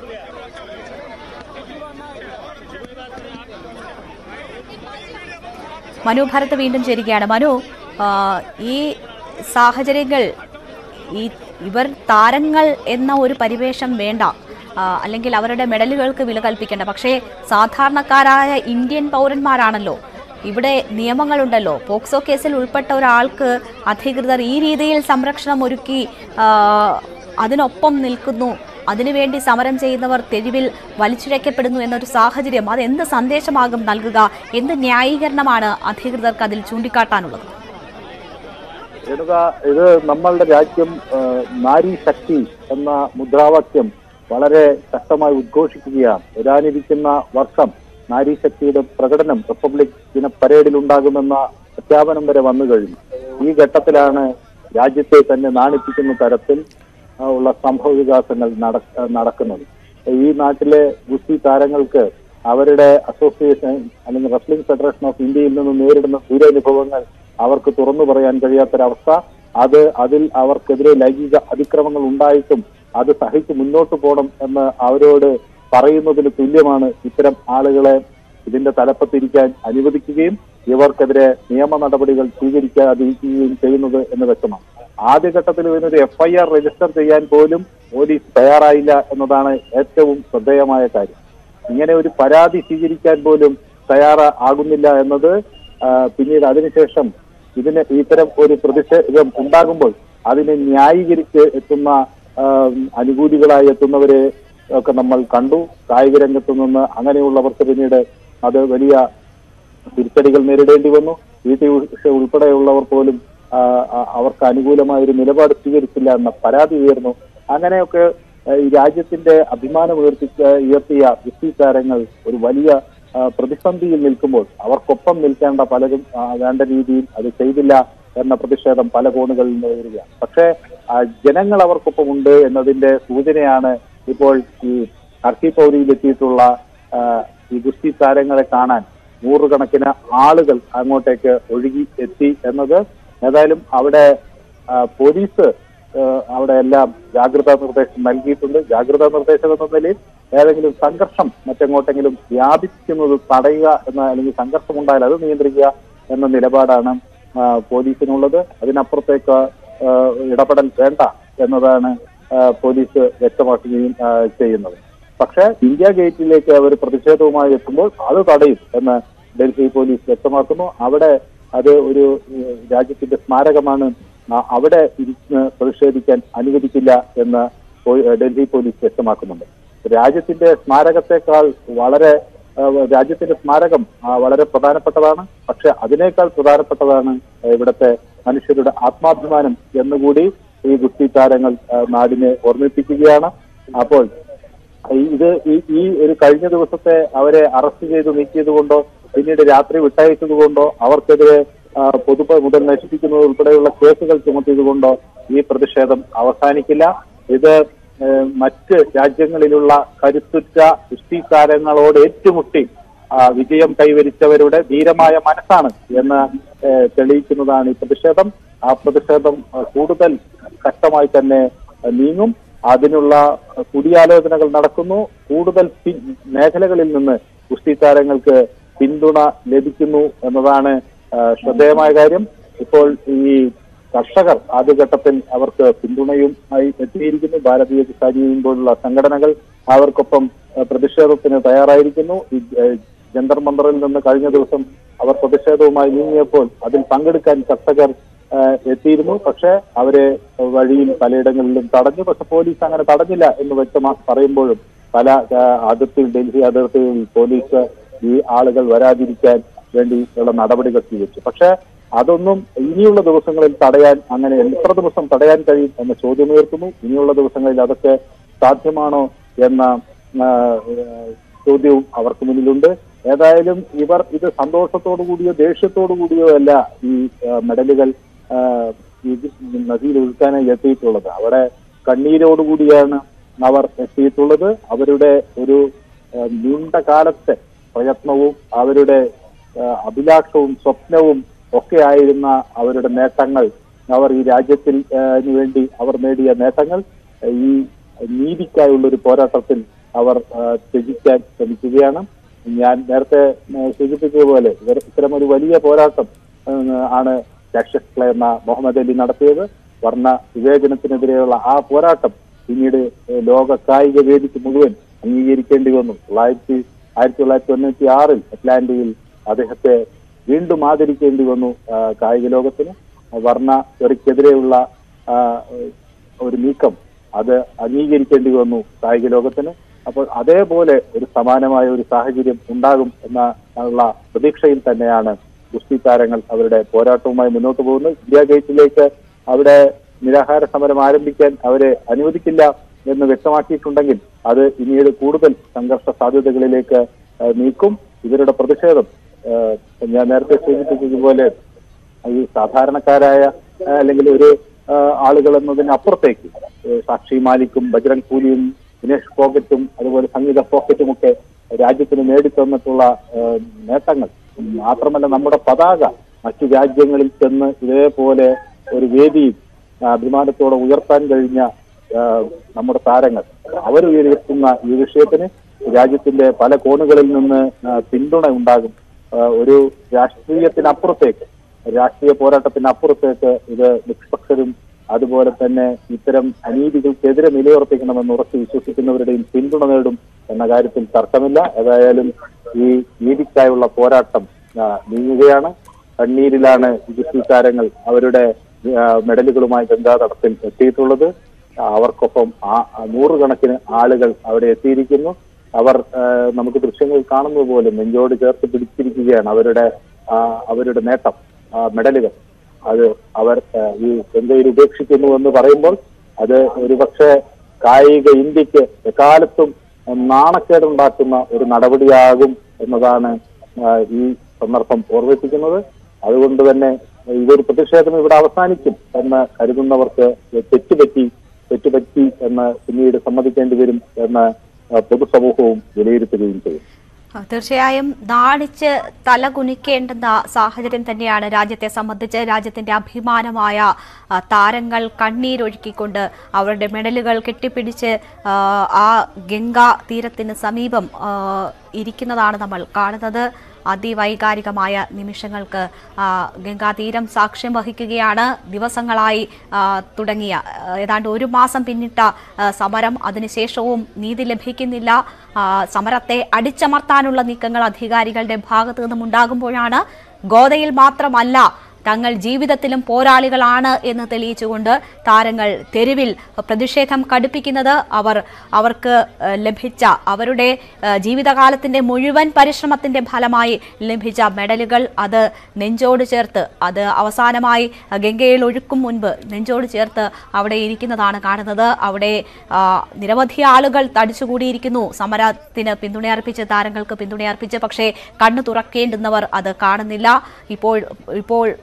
മനു ഭരത് വീണ്ടും ചേരുകയാണ് മനു ആ, ഈ സാഹചര്യങ്ങൾ ഈ ഇവർ താരങ്ങൾ എന്ന ഒരു പരിവേഷം വേണ്ട ആ, അല്ലെങ്കിൽ അവരുടെ മെഡലുകൾക്ക് വില കൽപ്പിക്കേണ്ട പക്ഷേ സാധാരണക്കാരായ ഇന്ത്യൻ പൗരന്മാരാണല്ലോ ഇവിടെ നിയമങ്ങളുണ്ടല്ലോ പോക്സോ കേസിൽ ഉൾപ്പെട്ട ഒരാൾക്ക് അധികൃതർ ഈ രീതിയിൽ സംരക്ഷണം ഒരുക്കി ആ, അതിനൊപ്പം നിൽക്കുന്നു അതിനുവേണ്ടി സമരം ചെയ്യുന്നവർ തെരുവിൽ വലിച്ചിഴക്കപ്പെടുന്നു എന്നൊരു സാഹചര്യം അത് എന്ത് സന്ദേശമാകും നൽകുക എന്ത് ന്യായീകരണമാണ് അധികൃതർക്ക് അതിൽ ചൂണ്ടിക്കാട്ടാനുള്ളത് രേണുക ഇത് നമ്മളുടെ രാജ്യം ആ, നാരി ശക്തി എന്ന മുദ്രാവാക്യം വളരെ ശക്തമായി ഉദ്ഘോഷിക്കുകയാണ് വരാനിരിക്കുന്ന വർഷം നാരി ശക്തിയുടെ പ്രകടനം റിപ്പബ്ലിക് ദിന പരേഡിൽ ഉണ്ടാകുമെന്ന പ്രഖ്യാപനം വരെ വന്നു കഴിഞ്ഞു ഈ ഘട്ടത്തിലാണ് രാജ്യത്തെ തന്നെ നാണിപ്പിക്കുന്ന തരത്തിൽ ആ, ഉള്ള സംഭവ വികാസങ്ങൾ നട- നടക്കുന്നത് ഈ നാട്ടിലെ ഗുസ്തി താരങ്ങൾക്ക് അവരുടെ അസോസിയേഷൻ അല്ലെങ്കിൽ റെസ്ലിംഗ് ഫെഡറേഷൻ ഓഫ് ഇന്ത്യയിൽ നിന്ന് നേരിടുന്ന ദുരനുഭവങ്ങൾ അവർക്ക് തുറന്നു പറയാൻ കഴിയാത്തൊരവസ്ഥ അത് അതിൽ അവർക്കെതിരെ ലൈംഗിക അതിക്രമങ്ങൾ ഉണ്ടായിട്ടും അത് സഹിച്ച് മുന്നോട്ട് പോകണം എന്ന് അവരോട് പറയുന്നതിന് തുല്യമാണ് ഇത്തരം ആളുകളെ ഇതിന്റെ തലപ്പത്തിരിക്കാൻ അനുവദിക്കുകയും ഇവർക്കെതിരെ നിയമ നടപടികൾ സ്വീകരിക്കാതിരിക്കുകയും ചെയ്യുന്നത് എന്ന് വ്യക്തമാണ് ആദ്യഘട്ടത്തിൽ ഇതിനൊരു എഫ്ഐആർ രജിസ്റ്റർ ചെയ്യാൻ പോലും പോലീസ് തയ്യാറായില്ല എന്നതാണ് ഏറ്റവും ശ്രദ്ധേയമായ കാര്യം ഇങ്ങനെ ഒരു പരാതി സ്വീകരിക്കാൻ പോലും തയ്യാറാകുന്നില്ല എന്നത് ആ, പിന്നീട് അതിനുശേഷം ഇതിന് ഇത്തരം ഒരു പ്രതിഷേധം ഉണ്ടാകുമ്പോൾ അതിനെ ന്യായീകരിച്ച് എത്തുന്ന ആ, അനുകൂലികളായി എത്തുന്നവരെ ഒക്കെ നമ്മൾ കണ്ടു കായിക രംഗത്തു നിന്ന് അങ്ങനെയുള്ളവർക്ക് പിന്നീട് അത് വലിയ തിരിച്ചടികൾ നേരിടേണ്ടി വന്നു പി ടി ഉഷ ഉൾപ്പെടെയുള്ളവർ പോലും ആ, ആ, അവർക്ക് അനുകൂലമായ ഒരു നിലപാട് സ്വീകരിച്ചില്ല എന്ന പരാതി ഉയർന്നു അങ്ങനെയൊക്കെ ആ, ഈ രാജ്യത്തിന്റെ അഭിമാനം ഉയർത്തി ഉയർത്തിയ ഗുസ്തി താരങ്ങൾ ഒരു വലിയ ആ, പ്രതിസന്ധിയിൽ നിൽക്കുമ്പോൾ അവർക്കൊപ്പം നിൽക്കേണ്ട പലരും ആ, വേണ്ട രീതിയിൽ അത് ചെയ്തില്ല എന്ന പ്രതിഷേധം പല കോണുകളിൽ നിന്ന് വരികയാണ് പക്ഷേ ആ, ജനങ്ങൾ അവർക്കൊപ്പമുണ്ട് എന്നതിന്റെ സൂചനയാണ് ഇപ്പോൾ ഈ ഹർക്കി പൗരിയിൽ എത്തിയിട്ടുള്ള ആ, ഈ ഗുസ്തി താരങ്ങളെ കാണാൻ നൂറുകണക്കിന് ആളുകൾ അങ്ങോട്ടേക്ക് ഒഴുകി എത്തി എന്നത് ഏതായാലും അവിടെ ആ, പോലീസ് ആ, അവിടെ എല്ലാം ജാഗ്രതാ നിർദ്ദേശം നൽകിയിട്ടുണ്ട് ജാഗ്രതാ നിർദ്ദേശം എന്ന നിലയിൽ ഏതെങ്കിലും സംഘർഷം മറ്റെങ്ങോട്ടെങ്കിലും വ്യാപിക്കുന്നത് തടയുക എന്ന അല്ലെങ്കിൽ സംഘർഷം ഉണ്ടായാൽ അത് നിയന്ത്രിക്കുക എന്ന നിലപാടാണ് ആ, പോലീസിനുള്ളത് അതിനപ്പുറത്തേക്ക് ആ, ഇടപെടൽ വേണ്ട എന്നതാണ് ആ, പോലീസ് വ്യക്തമാക്കുകയും ആ, ചെയ്യുന്നത് പക്ഷേ ഇന്ത്യ ഗേറ്റിലേക്ക് അവർ പ്രതിഷേധവുമായി എത്തുമ്പോൾ അത് തടയും എന്ന് ഡൽഹി പോലീസ് വ്യക്തമാക്കുന്നു അവിടെ അത് ഒരു ഏഹ്, രാജ്യത്തിന്റെ സ്മാരകമാണ് ആ, അവിടെ ഇരുന്ന് പ്രതിഷേധിക്കാൻ അനുവദിക്കില്ല എന്ന് പോ- ഏഹ്, ഡൽഹി പോലീസ് വ്യക്തമാക്കുന്നുണ്ട് രാജ്യത്തിന്റെ സ്മാരകത്തെക്കാൾ വളരെ ഏഹ്, രാജ്യത്തിന്റെ സ്മാരകം ആ, വളരെ പ്രധാനപ്പെട്ടതാണ് പക്ഷെ അതിനേക്കാൾ പ്രധാനപ്പെട്ടതാണ് ഏഹ്, ഇവിടുത്തെ മനുഷ്യരുടെ ആത്മാഭിമാനം എന്നുകൂടി ഈ ഗുസ്തി താരങ്ങൾ ഏഹ്, നാടിനെ ഓർമ്മിപ്പിക്കുകയാണ് അപ്പോൾ ഈ- ഇത് ഈ ഈ ഒരു കഴിഞ്ഞ ദിവസത്തെ അവരെ അറസ്റ്റ് ചെയ്ത് നീക്കിയത് കൊണ്ടോ പിന്നീട് രാത്രി വിട്ടയച്ചത് കൊണ്ടോ അവർക്കെതിരെ ആ, പൊതുപ്പ മുതൽ നശിപ്പിക്കുന്നത് ഉൾപ്പെടെയുള്ള കേസുകൾ ചുമത്തിയത് കൊണ്ടോ ഈ പ്രതിഷേധം അവസാനിക്കില്ല ഇത് ഏഹ്, മറ്റ് രാജ്യങ്ങളിലുള്ള കരുത്തുറ്റ കുസ്തി താരങ്ങളോട് ഏറ്റുമുട്ടി ആ, വിജയം കൈവരിച്ചവരുടെ ധീരമായ മനസ്സാണ് എന്ന് ഏഹ്, തെളിയിക്കുന്നതാണ് ഈ പ്രതിഷേധം ആ പ്രതിഷേധം ആ, കൂടുതൽ ശക്തമായി തന്നെ ആ, നീങ്ങും അതിനുള്ള കൂടിയാലോചനകൾ നടക്കുന്നു കൂടുതൽ പി- മേഖലകളിൽ നിന്ന് ഗുസ്തി താരങ്ങൾക്ക് പിന്തുണ ലഭിക്കുന്നു എന്നതാണ് ആ, ശ്രദ്ധേയമായ കാര്യം ഇപ്പോൾ ഈ കർഷകർ ആദ്യഘട്ടത്തിൽ അവർക്ക് പിന്തുണയും ആയി എത്തിയിരിക്കുന്നു ഭാരതീയ കിസാൻ യൂണിയൻ പോലുള്ള സംഘടനകൾ അവർക്കൊപ്പം ആ, പ്രതിഷേധത്തിന് തയ്യാറായിരിക്കുന്നു ഈ ആ, ജന്തർ മന്ദറിൽ നിന്ന് കഴിഞ്ഞ ദിവസം അവർ പ്രതിഷേധവുമായി നീങ്ങിയപ്പോൾ അതിൽ പങ്കെടുക്കാൻ കർഷകർ ആ, എത്തിയിരുന്നു പക്ഷേ അവരെ വഴിയിൽ പലയിടങ്ങളിലും തടഞ്ഞു പക്ഷെ പോലീസ് അങ്ങനെ തടഞ്ഞില്ല എന്ന് വ്യക്തമാക്കി പറയുമ്പോഴും പല ആ, അതിർത്തിയിൽ ഡൽഹി അതിർത്തിയിൽ പോലീസ് ഈ ആളുകൾ വരാതിരിക്കാൻ വേണ്ടിയുള്ള നടപടികൾ സ്വീകരിച്ചു പക്ഷേ അതൊന്നും ഇനിയുള്ള ദിവസങ്ങളിൽ തടയാൻ അങ്ങനെ എത്ര ദിവസം തടയാൻ കഴിയും എന്ന ചോദ്യമുയർത്തുന്നു ഇനിയുള്ള ദിവസങ്ങളിൽ അതൊക്കെ സാധ്യമാണോ എന്ന ആ, ചോദ്യവും അവർക്ക് മുന്നിലുണ്ട് ഏതായാലും ഇവർ ഇത് സന്തോഷത്തോടു കൂടിയോ ദേഷ്യത്തോടു കൂടിയോ അല്ല ഈ ആ, മെഡലുകൾ ആ, ഇത് നദിയിൽ ഒഴുക്കാനായി എത്തിയിട്ടുള്ളത് അവിടെ കണ്ണീരോടുകൂടിയാണ് അവർ എത്തിയിട്ടുള്ളത് അവരുടെ ഒരു ആ, നീണ്ട കാലത്തെ പ്രയത്നവും അവരുടെ ആ, അഭിലാഷവും സ്വപ്നവും ഒക്കെ ആയിരുന്ന അവരുടെ നേട്ടങ്ങൾ അവർ ഈ രാജ്യത്തിൽ ആ, ന് വേണ്ടി അവർ നേടിയ നേട്ടങ്ങൾ ആ, ഈ നീതിക്കായുള്ള ഒരു പോരാട്ടത്തിൽ അവർ ആ, ത്യജിക്കാൻ ശ്രമിക്കുകയാണ് ഞാൻ നേരത്തെ ആ, സൂചിപ്പിച്ചതുപോലെ ഇവർ ഇത്തരം ഒരു വലിയ പോരാട്ടം ആ, ആണ് രക്ഷസ് എന്ന മുഹമ്മദ് അലി നടത്തിയത് വർണ്ണ വിവേചനത്തിനെതിരെയുള്ള ആ പോരാട്ടം പിന്നീട് ഏഹ്, ലോക കായിക വേദിക്ക് മുഴുവൻ അംഗീകരിക്കേണ്ടി വന്നു തൊള്ളായിരത്തി ആയിരത്തി തൊള്ളായിരത്തി തൊണ്ണൂറ്റി ആറിൽ അറ്റ്ലാന്റയിൽ അദ്ദേഹത്തെ വീണ്ടും ആദരിക്കേണ്ടി വന്നു ആ, കായിക ലോകത്തിന് വർണ്ണ വെറിക്കെതിരെയുള്ള ആ, ഒരു നീക്കം അത് അംഗീകരിക്കേണ്ടി വന്നു കായിക ലോകത്തിന് അപ്പോൾ അതേപോലെ ഒരു സമാനമായ ഒരു സാഹചര്യം ഉണ്ടാകും എന്ന ഉള്ള പ്രതീക്ഷയിൽ തന്നെയാണ് ഗുസ്തി താരങ്ങൾ അവരുടെ പോരാട്ടവുമായി മുന്നോട്ട് പോകുന്നത് ഇന്ത്യ ഗേറ്റിലേക്ക് അവിടെ നിരാഹാര സമരം ആരംഭിക്കാൻ അവരെ അനുവദിക്കില്ല എന്ന് വ്യക്തമാക്കിയിട്ടുണ്ടെങ്കിൽ അത് പിന്നീട് കൂടുതൽ സംഘർഷ സാധ്യതകളിലേക്ക് ആ, നീക്കും ഇവരുടെ പ്രതിഷേധം ആ, ഞാൻ നേരത്തെ സൂചിപ്പിച്ചതുപോലെ ഈ സാധാരണക്കാരായ ആ, അല്ലെങ്കിൽ ഒരു ആ, ആളുകൾ എന്നതിന് അപ്പുറത്തേക്ക് ഏ, സാക്ഷി മാലിക്കും ബജ്രംഗ് പൂലിയും ദിനേഷ് പോക്കറ്റും അതുപോലെ സംഗീത പോക്കറ്റും ഒക്കെ രാജ്യത്തിന് നേടിത്തന്നിട്ടുള്ള ആ, നേട്ടങ്ങൾ മാത്രമല്ല നമ്മുടെ പതാക മറ്റു രാജ്യങ്ങളിൽ ചെന്ന് ഇതേപോലെ ഒരു വേദിയിൽ ആ, അഭിമാനത്തോടെ ഉയർത്താൻ കഴിഞ്ഞ ആ, നമ്മുടെ താരങ്ങൾ അവർ ഉയർത്തുന്ന ഈ വിഷയത്തിന് രാജ്യത്തിന്റെ പല കോണുകളിൽ നിന്ന് ആ, പിന്തുണ ഉണ്ടാകും ആ, ഒരു രാഷ്ട്രീയത്തിനപ്പുറത്തേക്ക് രാഷ്ട്രീയ പോരാട്ടത്തിനപ്പുറത്തേക്ക് ഇത് നിഷ്പക്ഷരും അതുപോലെ തന്നെ ഇത്തരം അനീതികൾക്കെതിരെ നിലയുറപ്പിക്കണമെന്ന് ഉറച്ചു വിശ്വസിക്കുന്നവരുടെയും പിന്തുണ നേടും എന്ന കാര്യത്തിൽ തർക്കമില്ല ഏതായാലും ഈ നീതിക്കായുള്ള പോരാട്ടം ആ, നീങ്ങുകയാണ് കണ്ണീരിലാണ് ഗുസ്തി താരങ്ങൾ അവരുടെ ആ, മെഡലുകളുമായി ഗംഗാതടത്തിൽ എത്തിയിട്ടുള്ളത് ആ, അവർക്കൊപ്പം ആ ആ നൂറുകണക്കിന് ആളുകൾ അവിടെ എത്തിയിരിക്കുന്നു അവർ ആ, നമുക്ക് ദൃശ്യങ്ങൾ കാണുന്നത് പോലെ നെഞ്ചോട് ചേർത്ത് പിടിച്ചിരിക്കുകയാണ് അവരുടെ ആ, അവരുടെ നേട്ടം ആ, മെഡലുകൾ അത് അവർ ആ, ഈ ഗംഗയിൽ ഉപേക്ഷിക്കുന്നു എന്ന് പറയുമ്പോൾ അത് ഒരുപക്ഷെ കായിക ഇന്ത്യക്ക് എക്കാലത്തും നാണക്കേടുണ്ടാക്കുന്ന ഒരു നടപടിയാകും എന്നതാണ് ആ, ഈ സന്ദർഭം ഓർമ്മിപ്പിക്കുന്നത് അതുകൊണ്ട് തന്നെ ഇതൊരു പ്രതിഷേധം ഇവിടെ അവസാനിക്കും എന്ന് കരുതുന്നവർക്ക് തെറ്റുപറ്റി തെറ്റുപറ്റി എന്ന് പിന്നീട് സമ്മതിക്കേണ്ടി വരും എന്ന് ആ, പൊതുസമൂഹവും വിലയിരുത്തുകയും ചെയ്യും ആ, തീർച്ചയായും നാണിച്ച് തല കുനിക്കേണ്ടുന്ന സാഹചര്യം തന്നെയാണ് രാജ്യത്തെ സംബന്ധിച്ച് രാജ്യത്തിന്റെ അഭിമാനമായ ആ, താരങ്ങൾ കണ്ണീരൊഴുക്കിക്കൊണ്ട് അവരുടെ മെഡലുകൾ കെട്ടിപ്പിടിച്ച് ആ, ആ ഗംഗാ തീരത്തിന് സമീപം ആ, ഇരിക്കുന്നതാണ് നമ്മൾ കാണുന്നത് അതിവൈകാരികമായ നിമിഷങ്ങൾക്ക് ആ, ഗംഗാതീരം സാക്ഷ്യം വഹിക്കുകയാണ് ദിവസങ്ങളായി ആ, തുടങ്ങിയ ആ, ഏതാണ്ട് ഒരു മാസം പിന്നിട്ട ആ, സമരം അതിനുശേഷവും നീതി ലഭിക്കുന്നില്ല ആ, സമരത്തെ അടിച്ചമർത്താനുള്ള നീക്കങ്ങൾ അധികാരികളുടെ ഭാഗത്തു നിന്നും ഉണ്ടാകുമ്പോഴാണ് ഗോദയിൽ മാത്രമല്ല തങ്ങൾ ജീവിതത്തിലും പോരാളികളാണ് എന്ന് തെളിയിച്ചുകൊണ്ട് താരങ്ങൾ തെരുവിൽ പ്രതിഷേധം കടുപ്പിക്കുന്നത് അവർ അവർക്ക് ഏഹ്, ലഭിച്ച അവരുടെ ഏഹ്, ജീവിതകാലത്തിന്റെ മുഴുവൻ പരിശ്രമത്തിന്റെ ഫലമായി ലഭിച്ച മെഡലുകൾ അത് നെഞ്ചോട് ചേർത്ത് അത് അവസാനമായി ഗംഗയിൽ ഒഴുക്കും മുൻപ് നെഞ്ചോട് ചേർത്ത് അവിടെ ഇരിക്കുന്നതാണ് കാണുന്നത് അവിടെ ആ, നിരവധി ആളുകൾ തടിച്ചുകൂടിയിരിക്കുന്നു സമരത്തിന് പിന്തുണയർപ്പിച്ച് താരങ്ങൾക്ക് പിന്തുണയർപ്പിച്ച് പക്ഷേ കണ്ണു തുറക്കേണ്ടുന്നവർ അത് കാണുന്നില്ല ഇപ്പോൾ ഇപ്പോൾ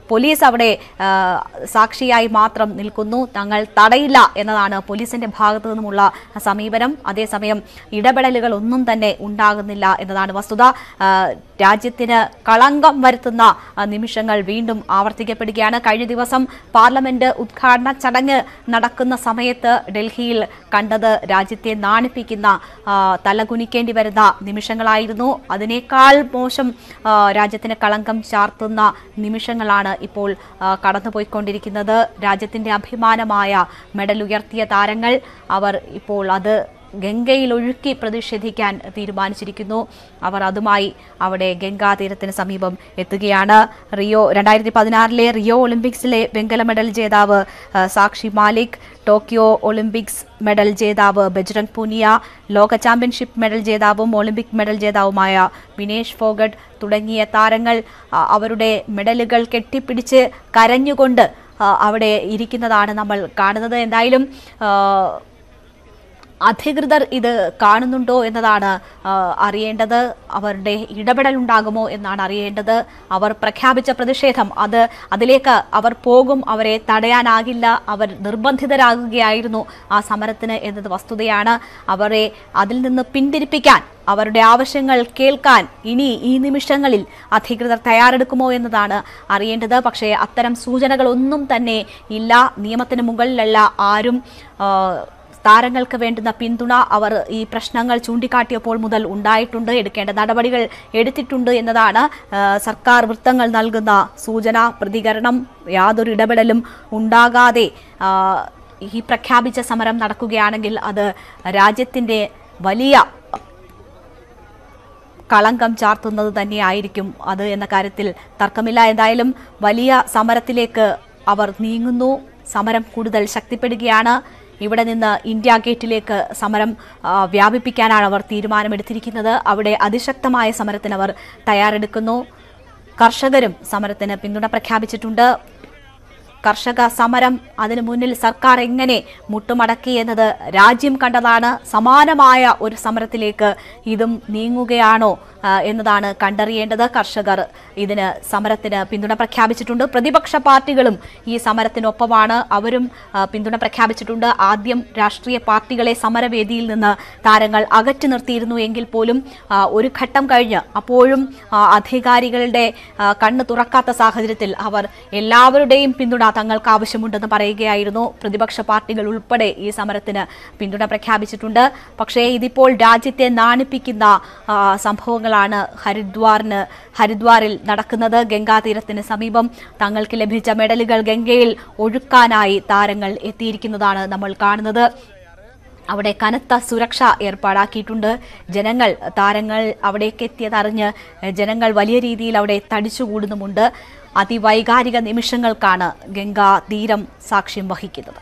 പോലീസ് അവിടെ ആ, സാക്ഷിയായി മാത്രം നിൽക്കുന്നു തങ്ങൾ തടയില്ല എന്നതാണ് പോലീസിന്റെ ഭാഗത്തു നിന്നുമുള്ള സമീപനം അതേസമയം ഇടപെടലുകൾ ഒന്നും തന്നെ ഉണ്ടാകുന്നില്ല എന്നതാണ് വസ്തുത ആ, രാജ്യത്തിന് കളങ്കം വരുത്തുന്ന ആ, നിമിഷങ്ങൾ വീണ്ടും ആവർത്തിക്കപ്പെടുകയാണ് കഴിഞ്ഞ ദിവസം പാർലമെന്റ് ഉദ്ഘാടന ചടങ്ങ് നടക്കുന്ന സമയത്ത് ഡൽഹിയിൽ കണ്ടത് രാജ്യത്തെ നാണിപ്പിക്കുന്ന ആ, തലകുനിക്കേണ്ടി വരുന്ന നിമിഷങ്ങളായിരുന്നു അതിനേക്കാൾ മോശം ആ, രാജ്യത്തിന് കളങ്കം ചാർത്തുന്ന നിമിഷങ്ങളാണ് ഇപ്പോൾ ആ, കടന്നുപോയിക്കൊണ്ടിരിക്കുന്നത് രാജ്യത്തിന്റെ അഭിമാനമായ മെഡൽ ഉയർത്തിയ താരങ്ങൾ അവർ ഇപ്പോൾ അത് ഗംഗയിൽ ഒഴുക്കി പ്രതിഷേധിക്കാൻ തീരുമാനിച്ചിരിക്കുന്നു അവർ അതുമായി അവിടെ ഗംഗാ തീരത്തിന് സമീപം എത്തുകയാണ് റിയോ രണ്ടായിരത്തി പതിനാറിലെ റിയോ ഒളിമ്പിക്സിലെ വെങ്കല മെഡൽ ജേതാവ് ആ, സാക്ഷി മാലിക് ടോക്കിയോ ഒളിമ്പിക്സ് മെഡൽ ജേതാവ് ബജ്രംഗ് പൂനിയ ലോക ചാമ്പ്യൻഷിപ്പ് മെഡൽ ജേതാവും ഒളിമ്പിക് മെഡൽ ജേതാവുമായ വിനേഷ് ഫോഗട്ട് തുടങ്ങിയ താരങ്ങൾ ആ, അവരുടെ മെഡലുകൾ കെട്ടിപ്പിടിച്ച് കരഞ്ഞുകൊണ്ട് ആ, അവിടെ ഇരിക്കുന്നതാണ് നമ്മൾ കാണുന്നത് എന്തായാലും ആ, അധികൃതർ ഇത് കാണുന്നുണ്ടോ എന്നതാണ് ആ, അറിയേണ്ടത് അവരുടെ ഇടപെടൽ ഉണ്ടാകുമോ എന്നാണ് അറിയേണ്ടത് അവർ പ്രഖ്യാപിച്ച പ്രതിഷേധം അത് അതിലേക്ക് അവർ പോകും അവരെ തടയാനാകില്ല അവർ നിർബന്ധിതരാകുകയായിരുന്നു ആ സമരത്തിന് എന്നത് വസ്തുതയാണ് അവരെ അതിൽ നിന്ന് പിന്തിരിപ്പിക്കാൻ അവരുടെ ആവശ്യങ്ങൾ കേൾക്കാൻ ഇനി ഈ നിമിഷങ്ങളിൽ അധികൃതർ തയ്യാറെടുക്കുമോ എന്നതാണ് അറിയേണ്ടത് പക്ഷേ അത്തരം സൂചനകളൊന്നും തന്നെ ഇല്ല നിയമത്തിന് മുകളിലല്ല ആരും ആ, താരങ്ങൾക്ക് വേണ്ടുന്ന പിന്തുണ അവർ ഈ പ്രശ്നങ്ങൾ ചൂണ്ടിക്കാട്ടിയപ്പോൾ മുതൽ ഉണ്ടായിട്ടുണ്ട് എടുക്കേണ്ട നടപടികൾ എടുത്തിട്ടുണ്ട് എന്നതാണ് ആ, സർക്കാർ വൃത്തങ്ങൾ നൽകുന്ന സൂചന പ്രതികരണം യാതൊരു ഇടപെടലും ഉണ്ടാകാതെ ആ, ഈ പ്രഖ്യാപിച്ച സമരം നടക്കുകയാണെങ്കിൽ അത് രാജ്യത്തിൻ്റെ വലിയ കളങ്കം ചാർത്തുന്നത് തന്നെയായിരിക്കും അത് എന്ന കാര്യത്തിൽ തർക്കമില്ല എന്തായാലും വലിയ സമരത്തിലേക്ക് അവർ നീങ്ങുന്നു സമരം കൂടുതൽ ശക്തിപ്പെടുകയാണ് ഇവിടെ നിന്ന് ഇന്ത്യ ഗേറ്റിലേക്ക് സമരം ആ, വ്യാപിപ്പിക്കാനാണ് അവർ തീരുമാനമെടുത്തിരിക്കുന്നത് അവിടെ അതിശക്തമായ സമരത്തിന് അവർ തയ്യാറെടുക്കുന്നു കർഷകരും സമരത്തിന് പിന്തുണ പ്രഖ്യാപിച്ചിട്ടുണ്ട് കർഷക സമരം അതിനു മുന്നിൽ സർക്കാർ എങ്ങനെ മുട്ടുമടക്കി എന്നത് രാജ്യം കണ്ടതാണ് സമാനമായ ഒരു സമരത്തിലേക്ക് ഇതും നീങ്ങുകയാണോ ആ, എന്നതാണ് കണ്ടറിയേണ്ടത് കർഷകർ ഇതിന് സമരത്തിന് പിന്തുണ പ്രഖ്യാപിച്ചിട്ടുണ്ട് പ്രതിപക്ഷ പാർട്ടികളും ഈ സമരത്തിനൊപ്പമാണ് അവരും ആ, പിന്തുണ പ്രഖ്യാപിച്ചിട്ടുണ്ട് ആദ്യം രാഷ്ട്രീയ പാർട്ടികളെ സമരവേദിയിൽ നിന്ന് താരങ്ങൾ അകറ്റി നിർത്തിയിരുന്നു എങ്കിൽ പോലും ആ, ഒരു ഘട്ടം കഴിഞ്ഞ് അപ്പോഴും ആ, അധികാരികളുടെ ആ, കണ്ണ് തുറക്കാത്ത സാഹചര്യത്തിൽ അവർ എല്ലാവരുടെയും പിന്തുണ തങ്ങൾക്ക് ആവശ്യമുണ്ടെന്ന് പറയുകയായിരുന്നു പ്രതിപക്ഷ പാർട്ടികൾ ഉൾപ്പെടെ ഈ സമരത്തിന് പിന്തുണ പ്രഖ്യാപിച്ചിട്ടുണ്ട് പക്ഷേ ഇതിപ്പോൾ രാജ്യത്തെ നാണിപ്പിക്കുന്ന ആ, സംഭവങ്ങളാണ് ഹരിദ്വാറിന് ഹരിദ്വാറിൽ നടക്കുന്നത് ഗംഗാതീരത്തിന് സമീപം തങ്ങൾക്ക് ലഭിച്ച മെഡലുകൾ ഗംഗയിൽ ഒഴുക്കാനായി താരങ്ങൾ എത്തിയിരിക്കുന്നതാണ് നമ്മൾ കാണുന്നത് അവിടെ കനത്ത സുരക്ഷ ഏർപ്പാടാക്കിയിട്ടുണ്ട് ജനങ്ങൾ താരങ്ങൾ അവിടേക്ക് എത്തിയതറിഞ്ഞ് ജനങ്ങൾ വലിയ രീതിയിൽ അവിടെ തടിച്ചുകൂടുന്നുമുണ്ട് അതിവൈകാരിക നിമിഷങ്ങൾക്കാണ് ഗംഗാ തീരം സാക്ഷ്യം വഹിക്കുന്നത്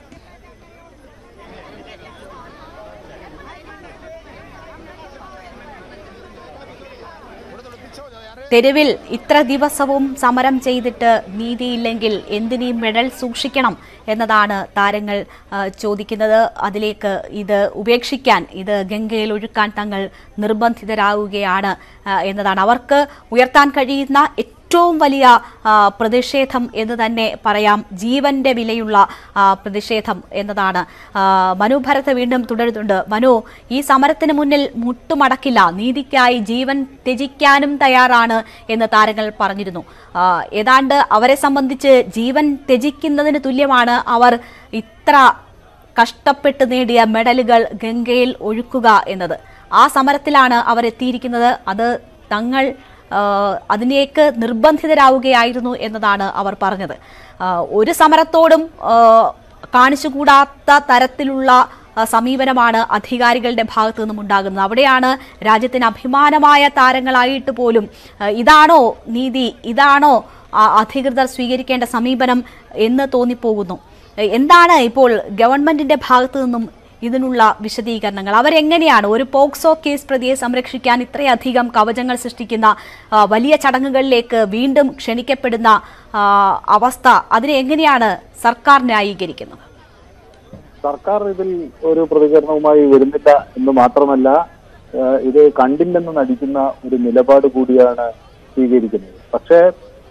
തെരുവിൽ ഇത്ര ദിവസവും സമരം ചെയ്തിട്ട് നീതിയില്ലെങ്കിൽ എന്തിനീ മെഡൽ സൂക്ഷിക്കണം എന്നതാണ് താരങ്ങൾ ആ, ചോദിക്കുന്നത് അതിലേക്ക് ഇത് ഉപേക്ഷിക്കാൻ ഇത് ഗംഗയിൽ ഒഴുക്കാൻ തങ്ങൾ നിർബന്ധിതരാകുകയാണ് ആ, എന്നതാണ് അവർക്ക് ഉയർത്താൻ കഴിയുന്ന ഏറ്റവും വലിയ ആ, പ്രതിഷേധം എന്ന് തന്നെ പറയാം ജീവന്റെ വിലയുള്ള ആ, പ്രതിഷേധം എന്നതാണ് ആ, മനു ഭരത് വീണ്ടും തുടരുന്നുണ്ട് മനു ഈ സമരത്തിന് മുന്നിൽ മുട്ടുമടക്കില്ല നീതിക്കായി ജീവൻ ത്യജിക്കാനും തയ്യാറാണ് എന്ന് താരങ്ങൾ പറഞ്ഞിരുന്നു ആ, ഏതാണ്ട് അവരെ സംബന്ധിച്ച് ജീവൻ ത്യജിക്കുന്നതിന് തുല്യമാണ് അവർ ഇത്ര കഷ്ടപ്പെട്ട് നേടിയ മെഡലുകൾ ഗംഗയിൽ ഒഴുക്കുക എന്നത് ആ സമരത്തിലാണ് അവർ എത്തിയിരിക്കുന്നത് അത് തങ്ങൾ ആ, അതിലേക്ക് നിർബന്ധിതരാവുകയായിരുന്നു എന്നതാണ് അവർ പറഞ്ഞത് ആ, ഒരു സമരത്തോടും ആ, കാണിച്ചുകൂടാത്ത തരത്തിലുള്ള ആ, സമീപനമാണ് അധികാരികളുടെ ഭാഗത്തു നിന്നും ഉണ്ടാകുന്നത് അവിടെയാണ് രാജ്യത്തിന് അഭിമാനമായ താരങ്ങളായിട്ട് പോലും ആ, ഇതാണോ നീതി ഇതാണോ ആ, അധികൃതർ സ്വീകരിക്കേണ്ട സമീപനം എന്ന് തോന്നിപ്പോകുന്നു എ- എന്താണ് ഇപ്പോൾ ഗവൺമെന്റിന്റെ ഭാഗത്തു നിന്നും ഇതിനുള്ള വിശദീകരണങ്ങൾ അവരെങ്ങനെയാണ് ഒരു പോക്സോ കേസ് പ്രതിയെ സംരക്ഷിക്കാൻ ഇത്രയധികം കവചങ്ങൾ സൃഷ്ടിക്കുന്ന ആ, വലിയ ചടങ്ങുകളിലേക്ക് വീണ്ടും ക്ഷണിക്കപ്പെടുന്ന ആ, അവസ്ഥ അതിനെ എങ്ങനെയാണ് സർക്കാർ ന്യായീകരിക്കുന്നത് സർക്കാർ ഇതിൽ ഒരു പ്രതികരണവുമായി വരുന്നില്ല എന്ന് മാത്രമല്ല ഏഹ് ഇത് കണ്ടില്ലെന്ന് നടിക്കുന്ന ഒരു നിലപാട് കൂടിയാണ് സ്വീകരിക്കുന്നത് പക്ഷേ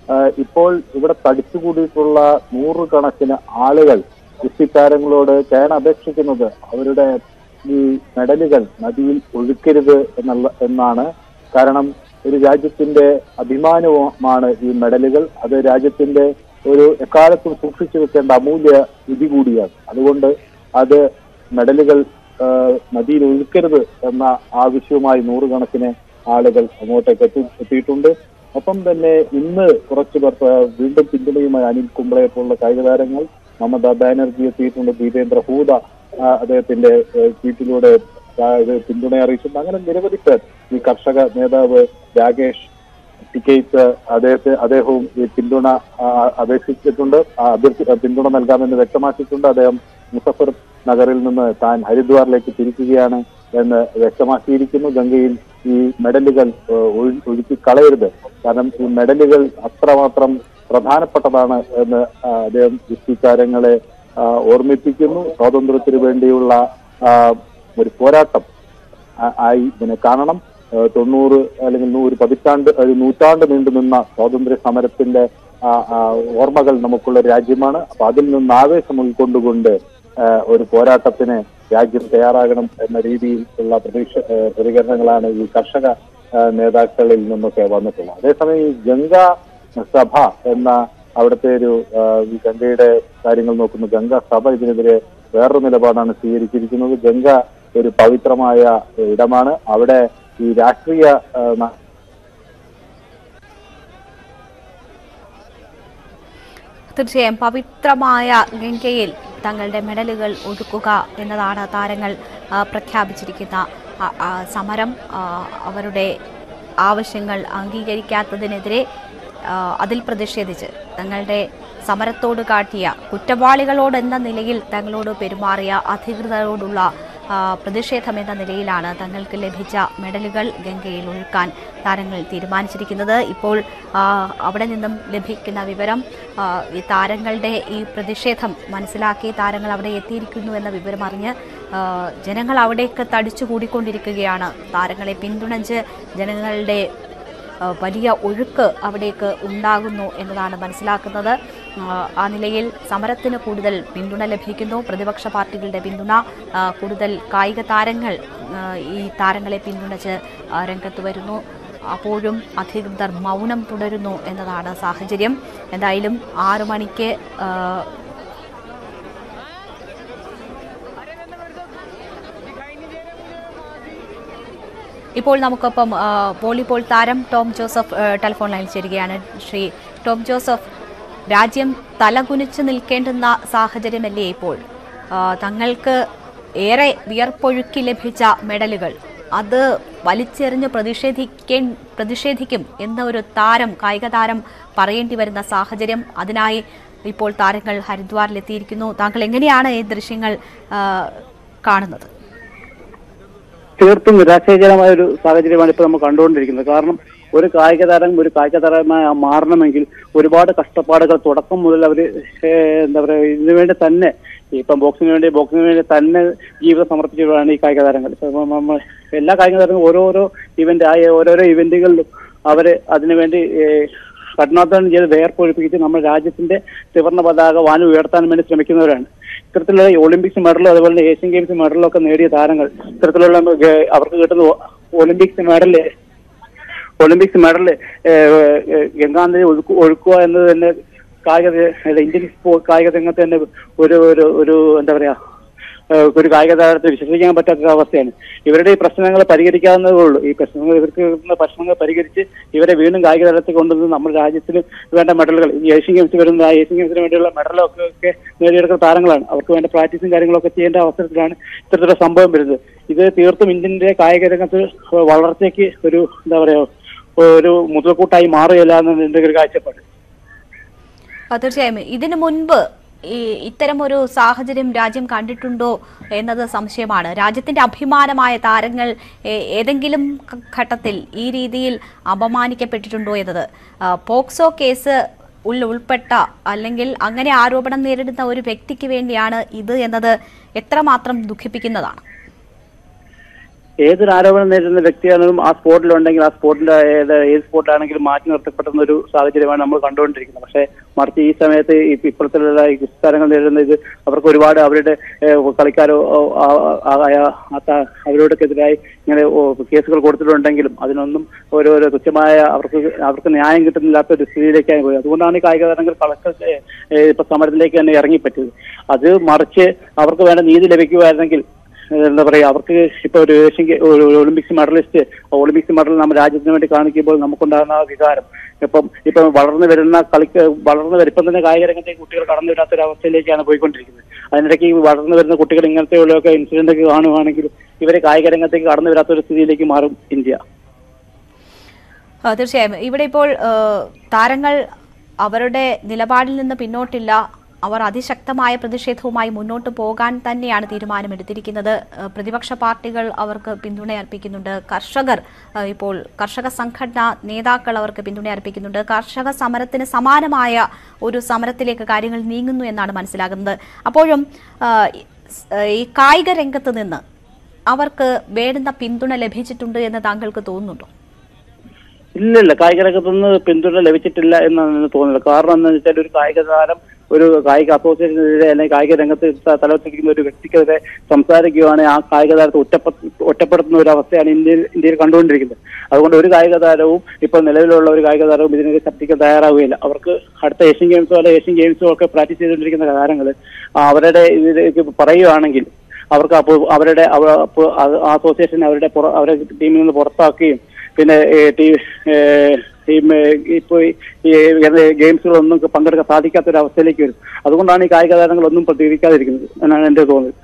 ആ, ഇപ്പോൾ ഇവിടെ തടിച്ചുകൂടിയിട്ടുള്ള നൂറുകണക്കിന് ആളുകൾ കുസ്തി താരങ്ങളോട് കേൺ അപേക്ഷിക്കുന്നത് അവരുടെ ഈ മെഡലുകൾ നദിയിൽ ഒഴുക്കരുത് എന്നുള്ള എന്നാണ് കാരണം ഒരു രാജ്യത്തിന്റെ അഭിമാനവുമാണ് ഈ മെഡലുകൾ അത് രാജ്യത്തിന്റെ ഒരു എക്കാലത്തും സൂക്ഷിച്ചു വെക്കേണ്ട അമൂല്യ വിധി കൂടിയാണ് അതുകൊണ്ട് അത് മെഡലുകൾ ആ, നദിയിൽ ഒഴുക്കരുത് എന്ന ആവശ്യവുമായി നൂറുകണക്കിന് ആളുകൾ അങ്ങോട്ടേക്ക് എത്തി എത്തിയിട്ടുണ്ട് ഒപ്പം തന്നെ ഇന്ന് കുറച്ചു പേർ ആ, വീണ്ടും പിന്തുണയുമായി അനിൽ കുംബ്ലയെ പോലുള്ള കായിക താരങ്ങൾ മമത ബാനർജി എത്തിയിട്ടുണ്ട് ദീപേന്ദ്ര ഹൂദ ആ, അദ്ദേഹത്തിന്റെ ഏഹ്, ട്വീറ്റിലൂടെ ആ, ഇത് പിന്തുണ അറിയിച്ചിട്ടുണ്ട് അങ്ങനെ നിരവധി പേർ ഈ കർഷക നേതാവ് രാകേഷ് ടിക്കറ്റ് അദ്ദേഹത്തെ അദ്ദേഹവും ഈ പിന്തുണ ആ, അപേക്ഷിച്ചിട്ടുണ്ട് ആ, അഭ്യർത്ഥി പിന്തുണ നൽകാമെന്ന് വ്യക്തമാക്കിയിട്ടുണ്ട് അദ്ദേഹം മുസഫർ നഗറിൽ നിന്ന് താൻ ഹരിദ്വാറിലേക്ക് തിരിക്കുകയാണ് എന്ന് വ്യക്തമാക്കിയിരിക്കുന്നു ഗംഗയിൽ ഈ മെഡലുകൾ ഏഹ്, ഒഴു- ഒഴുക്കി കളയരുത് കാരണം ഈ മെഡലുകൾ അത്രമാത്രം പ്രധാനപ്പെട്ടതാണ് എന്ന് ആ, അദ്ദേഹം ഗുസ്തി താരങ്ങളെ ആ, ഓർമ്മിപ്പിക്കുന്നു സ്വാതന്ത്ര്യത്തിന് വേണ്ടിയുള്ള ആ, ഒരു പോരാട്ടം ആ- ആയി ഇതിനെ കാണണം ഏഹ് തൊണ്ണൂറ് അല്ലെങ്കിൽ നൂറ് പതിറ്റാണ്ട് ഒരു നൂറ്റാണ്ട് നീണ്ടു നിന്ന സ്വാതന്ത്ര്യ സമരത്തിന്റെ ആ, ആ, ഓർമ്മകൾ നമുക്കുള്ള രാജ്യമാണ് അപ്പൊ അതിൽ നിന്ന് ആവേശം ഉൾക്കൊണ്ടുകൊണ്ട് ഏഹ് ഒരു പോരാട്ടത്തിന് രാജ്യം തയ്യാറാകണം എന്ന രീതിയിൽ ഉള്ള പ്രതീക്ഷ ഏഹ് പ്രതികരണങ്ങളാണ് ഈ കർഷക ഏഹ് നേതാക്കളിൽ നിന്നൊക്കെ വന്നിട്ടുള്ളത് അതേസമയം ഈ ഗംഗ സഭ എന്ന അവിടുത്തെ ഒരു ഏഹ് ഈ ഗംഗയുടെ കാര്യങ്ങൾ നോക്കുന്ന ഗംഗ സഭ ഇതിനെതിരെ വേറൊരു നിലപാടാണ് സ്വീകരിച്ചിരിക്കുന്നത് ഗംഗ ഒരു പവിത്രമായ ഇടമാണ് അവിടെ ഈ രാഷ്ട്രീയ ഏഹ് ന- തീർച്ചയായും പവിത്രമായ ഗംഗയിൽ തങ്ങളുടെ മെഡലുകൾ ഒഴുക്കുക എന്നതാണ് താരങ്ങൾ ആ, പ്രഖ്യാപിച്ചിരിക്കുന്ന ആ, ആ, സമരം ആ, അവരുടെ ആവശ്യങ്ങൾ അംഗീകരിക്കാത്തതിനെതിരെ ആ, അതിൽ പ്രതിഷേധിച്ച് തങ്ങളുടെ സമരത്തോട് കാട്ടിയ കുറ്റവാളികളോട് എന്ന നിലയിൽ തങ്ങളോട് പെരുമാറിയ അധികൃതരോടുള്ള ആ, പ്രതിഷേധം എന്ന നിലയിലാണ് തങ്ങൾക്ക് ലഭിച്ച മെഡലുകൾ ഗംഗയിൽ ഒഴുക്കാൻ താരങ്ങൾ തീരുമാനിച്ചിരിക്കുന്നത് ഇപ്പോൾ ആ, അവിടെ നിന്നും ലഭിക്കുന്ന വിവരം ആ, ഈ താരങ്ങളുടെ ഈ പ്രതിഷേധം മനസ്സിലാക്കി താരങ്ങൾ അവിടെ എത്തിയിരിക്കുന്നു എന്ന വിവരം അറിഞ്ഞ് ആ, ജനങ്ങൾ അവിടേക്ക് തടിച്ചു കൂടിക്കൊണ്ടിരിക്കുകയാണ് താരങ്ങളെ പിന്തുണച്ച് ജനങ്ങളുടെ ആ, വലിയ ഒഴുക്ക് അവിടേക്ക് ഉണ്ടാകുന്നു എന്നതാണ് മനസ്സിലാക്കുന്നത് ആ, ആ നിലയിൽ സമരത്തിന് കൂടുതൽ പിന്തുണ ലഭിക്കുന്നു പ്രതിപക്ഷ പാർട്ടികളുടെ പിന്തുണ ആ, കൂടുതൽ കായിക താരങ്ങൾ ആ, ഈ താരങ്ങളെ പിന്തുണച്ച് ആ, രംഗത്ത് വരുന്നു അപ്പോഴും അധികൃതർ മൗനം തുടരുന്നു എന്നതാണ് സാഹചര്യം എന്തായാലും ആറു മണിക്ക് ആ, ഇപ്പോൾ നമുക്കൊപ്പം ആ, വോളിബോൾ താരം ടോം ജോസഫ് ആ, ടെലിഫോൺ ലൈനിൽ ചേരുകയാണ് ശ്രീ ടോം ജോസഫ് രാജ്യം തലകുനിച്ച് നിൽക്കേണ്ടുന്ന സാഹചര്യമല്ലേ ഇപ്പോൾ ആ, തങ്ങൾക്ക് ഏറെ വിയർപ്പൊഴുക്കി ലഭിച്ച മെഡലുകൾ അത് വലിച്ചെറിഞ്ഞ് പ്രതിഷേധിക്കേ പ്രതിഷേധിക്കും എന്ന ഒരു താരം കായിക താരം പറയേണ്ടി വരുന്ന സാഹചര്യം അതിനായി ഇപ്പോൾ താരങ്ങൾ ഹരിദ്വാറിലെത്തിയിരിക്കുന്നു താങ്കൾ എങ്ങനെയാണ് ഈ ദൃശ്യങ്ങൾ ആ, കാണുന്നത് തീർത്തും നിരാശാജനമായ ഒരു സാഹചര്യമാണ് ഇപ്പോൾ നമ്മൾ കണ്ടുകൊണ്ടിരിക്കുന്നത് കാരണം ഒരു കായിക താരം ഒരു കായിക താരമായി മാറണമെങ്കിൽ ഒരുപാട് കഷ്ടപ്പാടുകൾ തുടക്കം മുതൽ അവർ എന്താ പറയുക ഇതിനു വേണ്ടി തന്നെ ഇപ്പം ബോക്സിന് വേണ്ടി ബോക്സിന് വേണ്ടി തന്നെ ജീവിതം സമർപ്പിച്ചവരാണ് ഈ കായിക താരങ്ങൾ ഇപ്പം നമ്മൾ എല്ലാ കായിക താരങ്ങളും ഓരോരോ ഇവന്റ് ആയ ഓരോരോ ഇവന്റുകളിലും അവര് അതിനുവേണ്ടി ഏഹ്, കഠിനാധ്വാനം ചെയ്ത് വേർപ്പൊഴിപ്പിച്ച് നമ്മുടെ രാജ്യത്തിന്റെ ത്രിവർണ്ണ പതാക വാനു ഉയർത്താൻ വേണ്ടി ശ്രമിക്കുന്നവരാണ് ഇത്തരത്തിലുള്ള ഈ ഒളിമ്പിക്സ് മെഡലും അതുപോലെ തന്നെ ഏഷ്യൻ ഗെയിംസ് മെഡലും ഒക്കെ നേടിയ താരങ്ങൾ ഇത്തരത്തിലുള്ള ഗ- അവർക്ക് കിട്ടുന്ന ഒ- ഒളിമ്പിക്സ് മെഡല് ഒളിമ്പിക്സ് മെഡല് ഗംഗാനദി ഒഴുക്കു ഒഴുക്കുക എന്നത് തന്നെ കായിക അല്ല, ഇന്ത്യൻ സ്പോ- കായിക രംഗത്ത് തന്നെ ഒരു ഒരു ഒരു എന്താ പറയാ ഏഹ് ഒരു കായിക താരത്തെ വിശ്വസിക്കാൻ പറ്റാത്ത അവസ്ഥയാണ് ഇവരുടെ ഈ പ്രശ്നങ്ങൾ പരിഹരിക്കാവുന്നതേ ഉള്ളൂ ഈ പ്രശ്നങ്ങൾ ഇവർക്ക് കിട്ടുന്ന പ്രശ്നങ്ങൾ പരിഹരിച്ച് ഇവരെ വീണ്ടും കായിക തലത്തിൽ കൊണ്ടുവന്ന് നമ്മുടെ രാജ്യത്തിന് വേണ്ട മെഡലുകൾ ഈ ഏഷ്യൻ ഗെയിംസ് വരുന്ന ആ ഏഷ്യൻ ഗെയിംസിന് വേണ്ടിയുള്ള മെഡലൊക്കെ ഒക്കെ നേടിയെടുക്കുന്ന താരങ്ങളാണ് അവർക്ക് വേണ്ട പ്രാക്ടീസും കാര്യങ്ങളൊക്കെ ചെയ്യേണ്ട അവസരത്തിലാണ് ഇത്തരത്തിലുള്ള സംഭവം വരുന്നത് ഇത് തീർത്തും ഇന്ത്യന്റെ കായിക രംഗത്ത് വളർച്ചയ്ക്ക് ഒരു എന്താ പറയാ ഒരു മുതൽക്കൂട്ടായി മാറുകയില്ല എന്നാണ് എന്റെ ഒരു കാഴ്ചപ്പാട് ആ, തീർച്ചയായും ഇതിനു മുൻപ് ഈ ഇത്തരം ഒരു സാഹചര്യം രാജ്യം കണ്ടിട്ടുണ്ടോ എന്നത് സംശയമാണ് രാജ്യത്തിന്റെ അഭിമാനമായ താരങ്ങൾ ഏ- ഏതെങ്കിലും ഘ- ഘട്ടത്തിൽ ഈ രീതിയിൽ അപമാനിക്കപ്പെട്ടിട്ടുണ്ടോ എന്നത് ആ, പോക്സോ കേസ് ഉൾ ഉൾപ്പെട്ട അല്ലെങ്കിൽ അങ്ങനെ ആരോപണം നേരിടുന്ന ഒരു വ്യക്തിക്ക് വേണ്ടിയാണ് ഇത് എന്നത് എത്രമാത്രം ദുഃഖിപ്പിക്കുന്നതാണ് ഏതൊരു ആരോപണം നേരിടുന്ന വ്യക്തിയാണെങ്കിലും ആ സ്പോട്ടിലുണ്ടെങ്കിൽ ആ സ്പോട്ടിന്റെ ഏത് ഏത് സ്പോട്ടിലാണെങ്കിലും മാറ്റി നിർത്തപ്പെടുന്ന ഒരു സാഹചര്യമാണ് നമ്മൾ കണ്ടുകൊണ്ടിരിക്കുന്നത് പക്ഷേ മറിച്ച് ഈ സമയത്ത് ഈ ഇപ്പോഴത്തുള്ള ഈ താരങ്ങൾ നേരിടുന്ന ഇത് അവർക്ക് ഒരുപാട് അവരുടെ ഏഹ്, കളിക്കാരോ ഓ, ആ- ആ- ആ- ആ ത- അവരോടൊക്കെതിരായി ഇങ്ങനെ ഓ, കേസുകൾ കൊടുത്തിട്ടുണ്ടെങ്കിലും അതിനൊന്നും ഓരോരോ തുച്ഛമായ അവർക്ക് അവർക്ക് ന്യായം കിട്ടുന്നില്ലാത്ത ഒരു സ്ഥിതിയിലേക്കാണ് പോയത് അതുകൊണ്ടാണ് ഈ കായിക താരങ്ങൾ കളക്ടർ ഏഹ്, ഇപ്പൊ സമരത്തിലേക്ക് തന്നെ ഇറങ്ങിപ്പറ്റിയത് അത് മറിച്ച് അവർക്ക് വേണ്ട നീതി ലഭിക്കുമായിരുന്നെങ്കിൽ ഏഹ് എന്താ പറയാ അവർക്ക് ഇപ്പൊ ഒരു ഏഷ്യൻ ഗെ- ഒരു ഒരു ഒളിമ്പിക്സ് മെഡലിസ്റ്റ് ഒളിമ്പിക്സ് മെഡൽ നമ്മുടെ രാജ്യത്തിന് വേണ്ടി കാണിക്കുമ്പോൾ നമുക്കുണ്ടാകുന്ന ആ വികാരം ഇപ്പം ഇപ്പം വളർന്നു വരുന്ന കളിക്ക് വളർന്നു വരും ഇപ്പം തന്നെ കായിക രംഗത്തേക്ക് കുട്ടികൾ കടന്നു വരാത്ത ഒരു അവസ്ഥയിലേക്കാണ് പോയിക്കൊണ്ടിരിക്കുന്നത് അതിനിടയ്ക്ക് ഈ വളർന്നു വരുന്ന കുട്ടികൾ ഇങ്ങനത്തെയുള്ളൊക്കെ ഇൻസിഡന്റ് ഒക്കെ കാണുവാണെങ്കിൽ ഇവരെ കായിക രംഗത്തേക്ക് കടന്നു വരാത്ത ഒരു സ്ഥിതിയിലേക്ക് മാറും ഇന്ത്യ ആ, തീർച്ചയായും ഇവിടെ ഇപ്പോൾ ആ, താരങ്ങൾ അവരുടെ നിലപാടിൽ നിന്ന് പിന്നോട്ടില്ല അവർ അതിശക്തമായ പ്രതിഷേധവുമായി മുന്നോട്ട് പോകാൻ തന്നെയാണ് തീരുമാനമെടുത്തിരിക്കുന്നത് ആ, പ്രതിപക്ഷ പാർട്ടികൾ അവർക്ക് പിന്തുണ അർപ്പിക്കുന്നുണ്ട് കർഷകർ ആ, ഇപ്പോൾ കർഷക സംഘടന നേതാക്കൾ അവർക്ക് പിന്തുണ അർപ്പിക്കുന്നുണ്ട് കർഷക സമരത്തിന് സമാനമായ ഒരു സമരത്തിലേക്ക് കാര്യങ്ങൾ നീങ്ങുന്നു എന്നാണ് മനസ്സിലാകുന്നത് അപ്പോഴും ആ, ഈ- ഈ കായിക രംഗത്ത് നിന്ന് അവർക്ക് വേണ്ടുന്ന പിന്തുണ ലഭിച്ചിട്ടുണ്ട് എന്ന് താങ്കൾക്ക് തോന്നുന്നുണ്ടോ ഇല്ലില്ല കായിക രംഗത്തുനിന്ന് പിന്തുണ ലഭിച്ചിട്ടില്ല എന്നാണ് എനിക്ക് തോന്നുന്നത് കാരണം എന്താണെന്ന് വെച്ചാൽ ഒരു കായിക താരം ഒരു കായിക അസോസിയേഷനെതിരെ അല്ലെങ്കിൽ കായിക രംഗത്ത് ത- തലവത്തിരിക്കുന്ന ഒരു വ്യക്തിക്കെതിരെ സംസാരിക്കുകയാണെങ്കിൽ ആ കായിക താരത്തെ ഒറ്റപ്പെ ഒറ്റപ്പെടുത്തുന്ന ഒരു അവസ്ഥയാണ് ഇന്ത്യയിൽ ഇന്ത്യയിൽ കണ്ടുകൊണ്ടിരിക്കുന്നത് അതുകൊണ്ട് ഒരു കായിക താരവും ഇപ്പോൾ നിലവിലുള്ള ഒരു കായിക താരവും ഇതിനെതിരെ ശബ്ദിക്കാൻ തയ്യാറാവുകയില്ല അവർക്ക് അടുത്ത ഏഷ്യൻ ഗെയിംസോ അല്ലെങ്കിൽ ഏഷ്യൻ ഗെയിംസോ ഒക്കെ പ്രാക്ടീസ് ചെയ്തുകൊണ്ടിരിക്കുന്ന താരങ്ങൾ അവരുടെ ഇതിലേക്ക് പറയുകയാണെങ്കിൽ അവർക്ക് അപ്പോൾ അവരുടെ അവ- അപ്പോൾ അത് ആ അസോസിയേഷൻ അവരുടെ പുറ- അവരുടെ ടീമിൽ നിന്ന് പുറത്താക്കുകയും പിന്നെ ഏ, ടീ- ഏ, ടീം ഏ, ഇപ്പൊ ഈ ഈ ഗെയിംസുകളൊന്നും പങ്കെടുക്കാൻ സാധിക്കാത്ത ഒരു അവസ്ഥയിലേക്ക് വരും അതുകൊണ്ടാണ് ഈ കായിക താരങ്ങളൊന്നും പ്രതികരിക്കാതിരിക്കുന്നത് എന്നാണ് എന്റെ തോന്നുന്നത്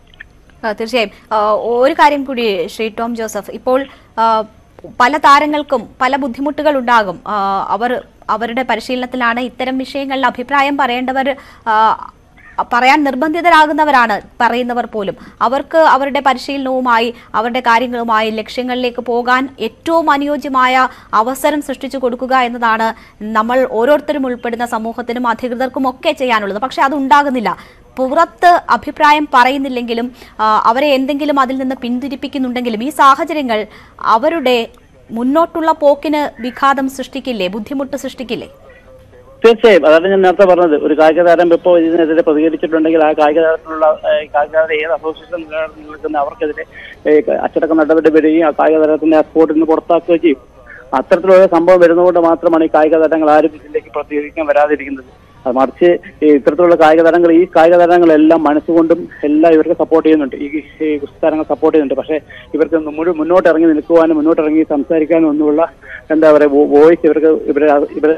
ആ, തീർച്ചയായും ആ, ഒരു കാര്യം കൂടി ശ്രീ ടോം ജോസഫ് ഇപ്പോൾ ആ, പല താരങ്ങൾക്കും പല ബുദ്ധിമുട്ടുകൾ ഉണ്ടാകും ആ, അവർ അവരുടെ പരിശീലനത്തിലാണ് ഇത്തരം വിഷയങ്ങളിൽ അഭിപ്രായം പറയേണ്ടവർ ആ, പറയാൻ നിർബന്ധിതരാകുന്നവരാണ് പറയുന്നവർ പോലും അവർക്ക് അവരുടെ പരിശീലനവുമായി അവരുടെ കാര്യങ്ങളുമായി ലക്ഷ്യങ്ങളിലേക്ക് പോകാൻ ഏറ്റവും അനുയോജ്യമായ അവസരം സൃഷ്ടിച്ചു കൊടുക്കുക എന്നതാണ് നമ്മൾ ഓരോരുത്തരും ഉൾപ്പെടുന്ന സമൂഹത്തിനും അധികൃതർക്കും ഒക്കെ ചെയ്യാനുള്ളത് പക്ഷെ അത് ഉണ്ടാകുന്നില്ല പുറത്ത് അഭിപ്രായം പറയുന്നില്ലെങ്കിലും ആ, അവരെ എന്തെങ്കിലും അതിൽ നിന്ന് പിന്തിരിപ്പിക്കുന്നുണ്ടെങ്കിലും ഈ സാഹചര്യങ്ങൾ അവരുടെ മുന്നോട്ടുള്ള പോക്കിന് വിഘാതം സൃഷ്ടിക്കില്ലേ ബുദ്ധിമുട്ട് സൃഷ്ടിക്കില്ലേ തീർച്ചയായും അതാണ് ഞാൻ നേരത്തെ പറഞ്ഞത് ഒരു കായിക താരം ഇപ്പോൾ ഇതിനെതിരെ പ്രതികരിച്ചിട്ടുണ്ടെങ്കിൽ ആ കായിക താരത്തിലുള്ള ഏഹ്, കായിക താരം ഏത് അസോസിയേഷൻ നിൽക്കുന്ന അവർക്കെതിരെ ഏഹ്, അച്ചടക്ക നടപടി വരികയും ആ കായിക താരത്തിന്റെ ആ സ്പോർട്ടിൽ നിന്ന് പുറത്താക്കുകയും ചെയ്യും അത്തരത്തിലുള്ള സംഭവം വരുന്നതുകൊണ്ട് മാത്രമാണ് ഈ കായിക താരങ്ങൾ ആരും ഇതിലേക്ക് പ്രതികരിക്കാൻ വരാതിരിക്കുന്നത് അത് മറിച്ച് ഈ ഇത്തരത്തിലുള്ള കായിക താരങ്ങൾ ഈ കായിക താരങ്ങളെല്ലാം മനസ്സുകൊണ്ടും എല്ലാം ഇവർക്ക് സപ്പോർട്ട് ചെയ്യുന്നുണ്ട് ഈ ഈ ഗുസ്തി താരങ്ങൾ സപ്പോർട്ട് ചെയ്യുന്നുണ്ട് പക്ഷേ ഇവർക്ക് മുഴുവൻ മുന്നോട്ട് ഇറങ്ങി നിൽക്കുവാനും മുന്നോട്ട് ഇറങ്ങി സംസാരിക്കാനും ഒന്നുമുള്ള എന്താ പറയുക വോയിസ് ഇവർക്ക് ഇവരെ ഇവരെ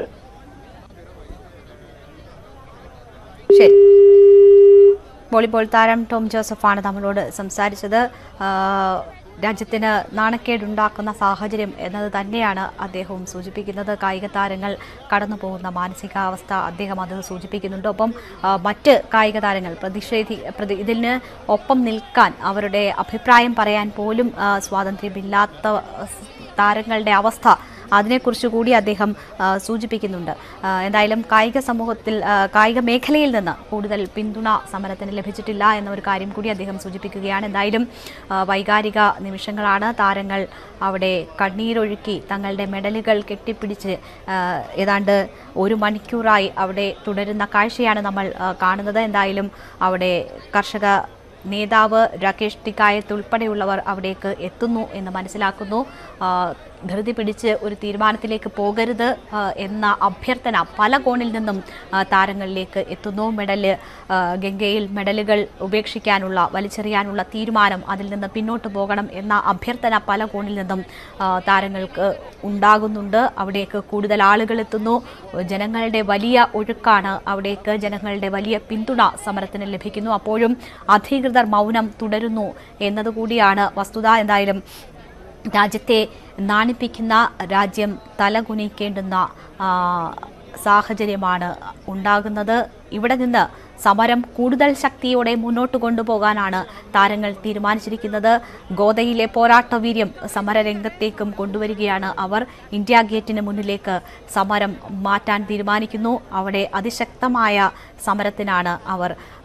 ശരി വോളിബോൾ താരം ടോം ജോസഫാണ് നമ്മളോട് സംസാരിച്ചത് ആ, രാജ്യത്തിന് നാണക്കേടുണ്ടാക്കുന്ന സാഹചര്യം എന്നത് തന്നെയാണ് അദ്ദേഹവും സൂചിപ്പിക്കുന്നത് കായിക താരങ്ങൾ കടന്നു പോകുന്ന മാനസികാവസ്ഥ അദ്ദേഹം അത് സൂചിപ്പിക്കുന്നുണ്ട് ഒപ്പം ആ, മറ്റ് കായിക താരങ്ങൾ പ്രതിഷേധി പ്രതി ഇതിന് ഒപ്പം നിൽക്കാൻ അവരുടെ അഭിപ്രായം പറയാൻ പോലും ആ, സ്വാതന്ത്ര്യമില്ലാത്ത സ് താരങ്ങളുടെ അവസ്ഥ അതിനെക്കുറിച്ച് കൂടി അദ്ദേഹം ആ, സൂചിപ്പിക്കുന്നുണ്ട് ആ, എന്തായാലും കായിക സമൂഹത്തിൽ ആ, കായിക മേഖലയിൽ നിന്ന് കൂടുതൽ പിന്തുണ സമരത്തിന് ലഭിച്ചിട്ടില്ല എന്ന ഒരു കാര്യം കൂടി അദ്ദേഹം സൂചിപ്പിക്കുകയാണ് എന്തായാലും ആ, വൈകാരിക നിമിഷങ്ങളാണ് താരങ്ങൾ അവിടെ കണ്ണീരൊഴുക്കി തങ്ങളുടെ മെഡലുകൾ കെട്ടിപ്പിടിച്ച് ആ, ഏതാണ്ട് ഒരു മണിക്കൂറായി അവിടെ തുടരുന്ന കാഴ്ചയാണ് നമ്മൾ ആ, കാണുന്നത് എന്തായാലും അവിടെ കർഷക നേതാവ് രാകേഷ് ടിക്കായത്ത് ഉൾപ്പെടെയുള്ളവർ അവിടേക്ക് എത്തുന്നു എന്ന് മനസ്സിലാക്കുന്നു ആ, ധൃതി പിടിച്ച് ഒരു തീരുമാനത്തിലേക്ക് പോകരുത് ആ, എന്ന അഭ്യർത്ഥന പല കോണിൽ നിന്നും ആ, താരങ്ങളിലേക്ക് എത്തുന്നു മെഡല് ആ, ഗംഗയിൽ മെഡലുകൾ ഉപേക്ഷിക്കാനുള്ള വലിച്ചെറിയാനുള്ള തീരുമാനം അതിൽ നിന്ന് പിന്നോട്ട് പോകണം എന്ന അഭ്യർത്ഥന പല കോണിൽ നിന്നും ആ, താരങ്ങൾക്ക് ഉണ്ടാകുന്നുണ്ട് അവിടേക്ക് കൂടുതൽ ആളുകൾ എത്തുന്നു ജനങ്ങളുടെ വലിയ ഒഴുക്കാണ് അവിടേക്ക് ജനങ്ങളുടെ വലിയ പിന്തുണ സമരത്തിന് ലഭിക്കുന്നു അപ്പോഴും അധികൃതർ മൗനം തുടരുന്നു എന്നതുകൂടിയാണ് വസ്തുത എന്തായാലും രാജ്യത്തെ നാണിപ്പിക്കുന്ന രാജ്യം തലകുനിക്കേണ്ടുന്ന ആ, സാഹചര്യമാണ് ഉണ്ടാകുന്നത് ഇവിടെ നിന്ന് സമരം കൂടുതൽ ശക്തിയോടെ മുന്നോട്ട് കൊണ്ടുപോകാനാണ് താരങ്ങൾ തീരുമാനിച്ചിരിക്കുന്നത് ഗോദയിലെ പോരാട്ട വീര്യം സമരരംഗത്തേക്കും കൊണ്ടുവരികയാണ് അവർ ഇന്ത്യ ഗേറ്റിന് മുന്നിലേക്ക് സമരം മാറ്റാൻ തീരുമാനിക്കുന്നു അവിടെ അതിശക്തമായ സമരത്തിനാണ് അവർ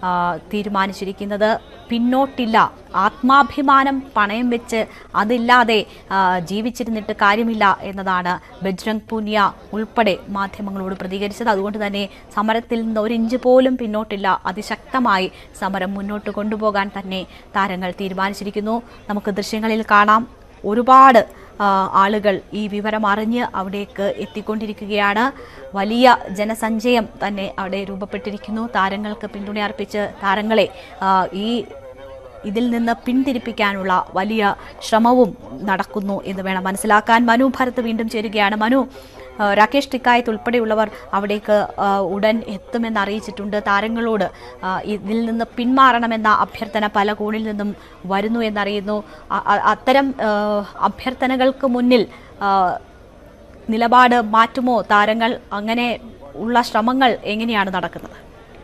ആ, തീരുമാനിച്ചിരിക്കുന്നത് പിന്നോട്ടില്ല ആത്മാഭിമാനം പണയം വെച്ച് അതില്ലാതെ ആ, ജീവിച്ചിരുന്നിട്ട് കാര്യമില്ല എന്നതാണ് ബജ്രംഗ് പൂനിയ ഉൾപ്പെടെ മാധ്യമങ്ങളോട് പ്രതികരിച്ചത് അതുകൊണ്ട് തന്നെ സമരത്തിൽ നിന്ന് ഒരു ഇഞ്ച് പോലും പിന്നോട്ടില്ല അതിശക്തമായി സമരം മുന്നോട്ട് കൊണ്ടുപോകാൻ തന്നെ താരങ്ങൾ തീരുമാനിച്ചിരിക്കുന്നു നമുക്ക് ദൃശ്യങ്ങളിൽ കാണാം ഒരുപാട് ആ, ആളുകൾ ഈ വിവരം അറിഞ്ഞ് അവിടേക്ക് എത്തിക്കൊണ്ടിരിക്കുകയാണ് വലിയ ജനസഞ്ചയം തന്നെ അവിടെ രൂപപ്പെട്ടിരിക്കുന്നു താരങ്ങൾക്ക് പിന്തുണ അർപ്പിച്ച് താരങ്ങളെ ആ, ഈ ഇതിൽ നിന്ന് പിന്തിരിപ്പിക്കാനുള്ള വലിയ ശ്രമവും നടക്കുന്നു എന്ന് വേണം മനസ്സിലാക്കാൻ മനു ഭരത് വീണ്ടും ചേരുകയാണ് മനു ആ, രാകേഷ് ടിക്കായത്ത് ഉൾപ്പെടെയുള്ളവർ അവിടേക്ക് ആ, ഉടൻ എത്തുമെന്ന് അറിയിച്ചിട്ടുണ്ട് താരങ്ങളോട് ആ, ഇതിൽ നിന്ന് പിന്മാറണമെന്ന അഭ്യർത്ഥന പല കോണിൽ നിന്നും വരുന്നു എന്നറിയുന്നു അ- അ- അത്തരം ആ, അഭ്യർത്ഥനകൾക്ക് മുന്നിൽ ആ, നിലപാട് മാറ്റുമോ താരങ്ങൾ അങ്ങനെ ഉള്ള ശ്രമങ്ങൾ എങ്ങനെയാണ് നടക്കുന്നത്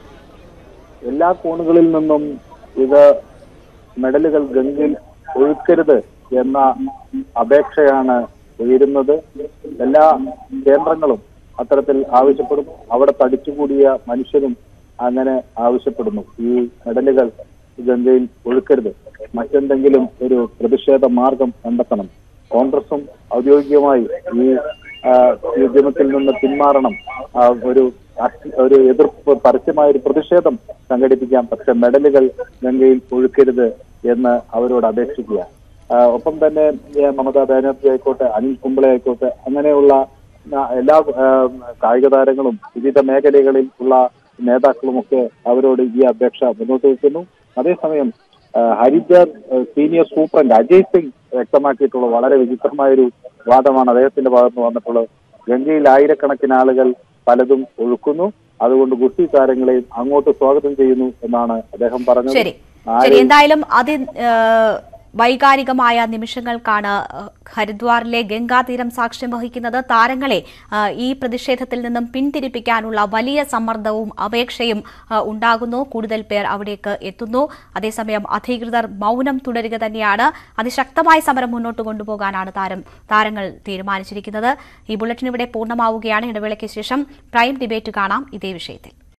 എല്ലാ കോണുകളിൽ നിന്നും ഇത് മെഡലുകൾ ഗംഗയിൽ ഒഴുക്കരുത് എന്ന അപേക്ഷയാണ് ഉയരുന്നത് എല്ലാ കേന്ദ്രങ്ങളും അത്തരത്തിൽ ആവശ്യപ്പെടുന്നു അവിടെ തടിച്ചുകൂടിയ മനുഷ്യരും അങ്ങനെ ആവശ്യപ്പെടുന്നു ഈ മെഡലുകൾ ഗംഗയിൽ ഒഴുക്കരുത് മറ്റെന്തെങ്കിലും ഒരു പ്രതിഷേധ മാർഗം കണ്ടെത്തണം കോൺഗ്രസും ഔദ്യോഗികമായി ഈ ആ, ഈ ഉദ്യമത്തിൽ നിന്ന് പിന്മാറണം ആ, ഒരു അക്ഷ- ഒരു എതിർപ്പ് പരസ്യമായ ഒരു പ്രതിഷേധം സംഘടിപ്പിക്കാം പക്ഷെ മെഡലുകൾ ഗംഗയിൽ ഒഴുക്കരുത് എന്ന് അവരോട് അപേക്ഷിക്കുക ആ, ഒപ്പം തന്നെ ഏ, മമതാ ബാനർജി ആയിക്കോട്ടെ അനിൽ കുംബ്ലെ ആയിക്കോട്ടെ അങ്ങനെയുള്ള ആ, എല്ലാ ആ, കായിക താരങ്ങളും വിവിധ മേഖലകളിൽ ഉള്ള നേതാക്കളുമൊക്കെ അവരോട് ഈ അപേക്ഷ മുന്നോട്ട് വയ്ക്കുന്നു അതേസമയം ആ, ഹരിദ്വാർ ആ, സീനിയർ സൂപ്രണ്ട് അജയ് സിംഗ് വ്യക്തമാക്കിയിട്ടുള്ള വളരെ വിചിത്രമായൊരു വാദമാണ് അദ്ദേഹത്തിന്റെ ഭാഗത്ത് നിന്ന് വന്നിട്ടുള്ളത് ഗംഗയിൽ ആയിരക്കണക്കിന് ആളുകൾ പലതും ഒഴുക്കുന്നു അതുകൊണ്ട് ഗുസ്തി താരങ്ങളെയും അങ്ങോട്ട് സ്വാഗതം ചെയ്യുന്നു എന്നാണ് അദ്ദേഹം പറഞ്ഞത് ശരി ശരി ആരെയും എന്തായാലും അതി ഏഹ്, വൈകാരികമായ നിമിഷങ്ങൾക്കാണ് ഏഹ്, ഹരിദ്വാറിലെ ഗംഗാതീരം സാക്ഷ്യം വഹിക്കുന്നത് താരങ്ങളെ ഏഹ്, ഈ പ്രതിഷേധത്തിൽ നിന്നും പിന്തിരിപ്പിക്കാനുള്ള വലിയ സമ്മർദ്ദവും അപേക്ഷയും ഏഹ്, ഉണ്ടാകുന്നു കൂടുതൽ പേർ അവിടേക്ക് എത്തുന്നു അതേസമയം അധികൃതർ മൗനം തുടരുക തന്നെയാണ് അതിശക്തമായ സമരം മുന്നോട്ട് കൊണ്ടുപോകാനാണ് താരം താരങ്ങൾ തീരുമാനിച്ചിരിക്കുന്നത് ഈ ബുള്ളറ്റിൻ ഇവിടെ പൂർണ്ണമാവുകയാണ് ഇടവേളയ്ക്ക് ശേഷം പ്രൈം ഡിബേറ്റ് കാണാം ഇതേ വിഷയത്തിൽ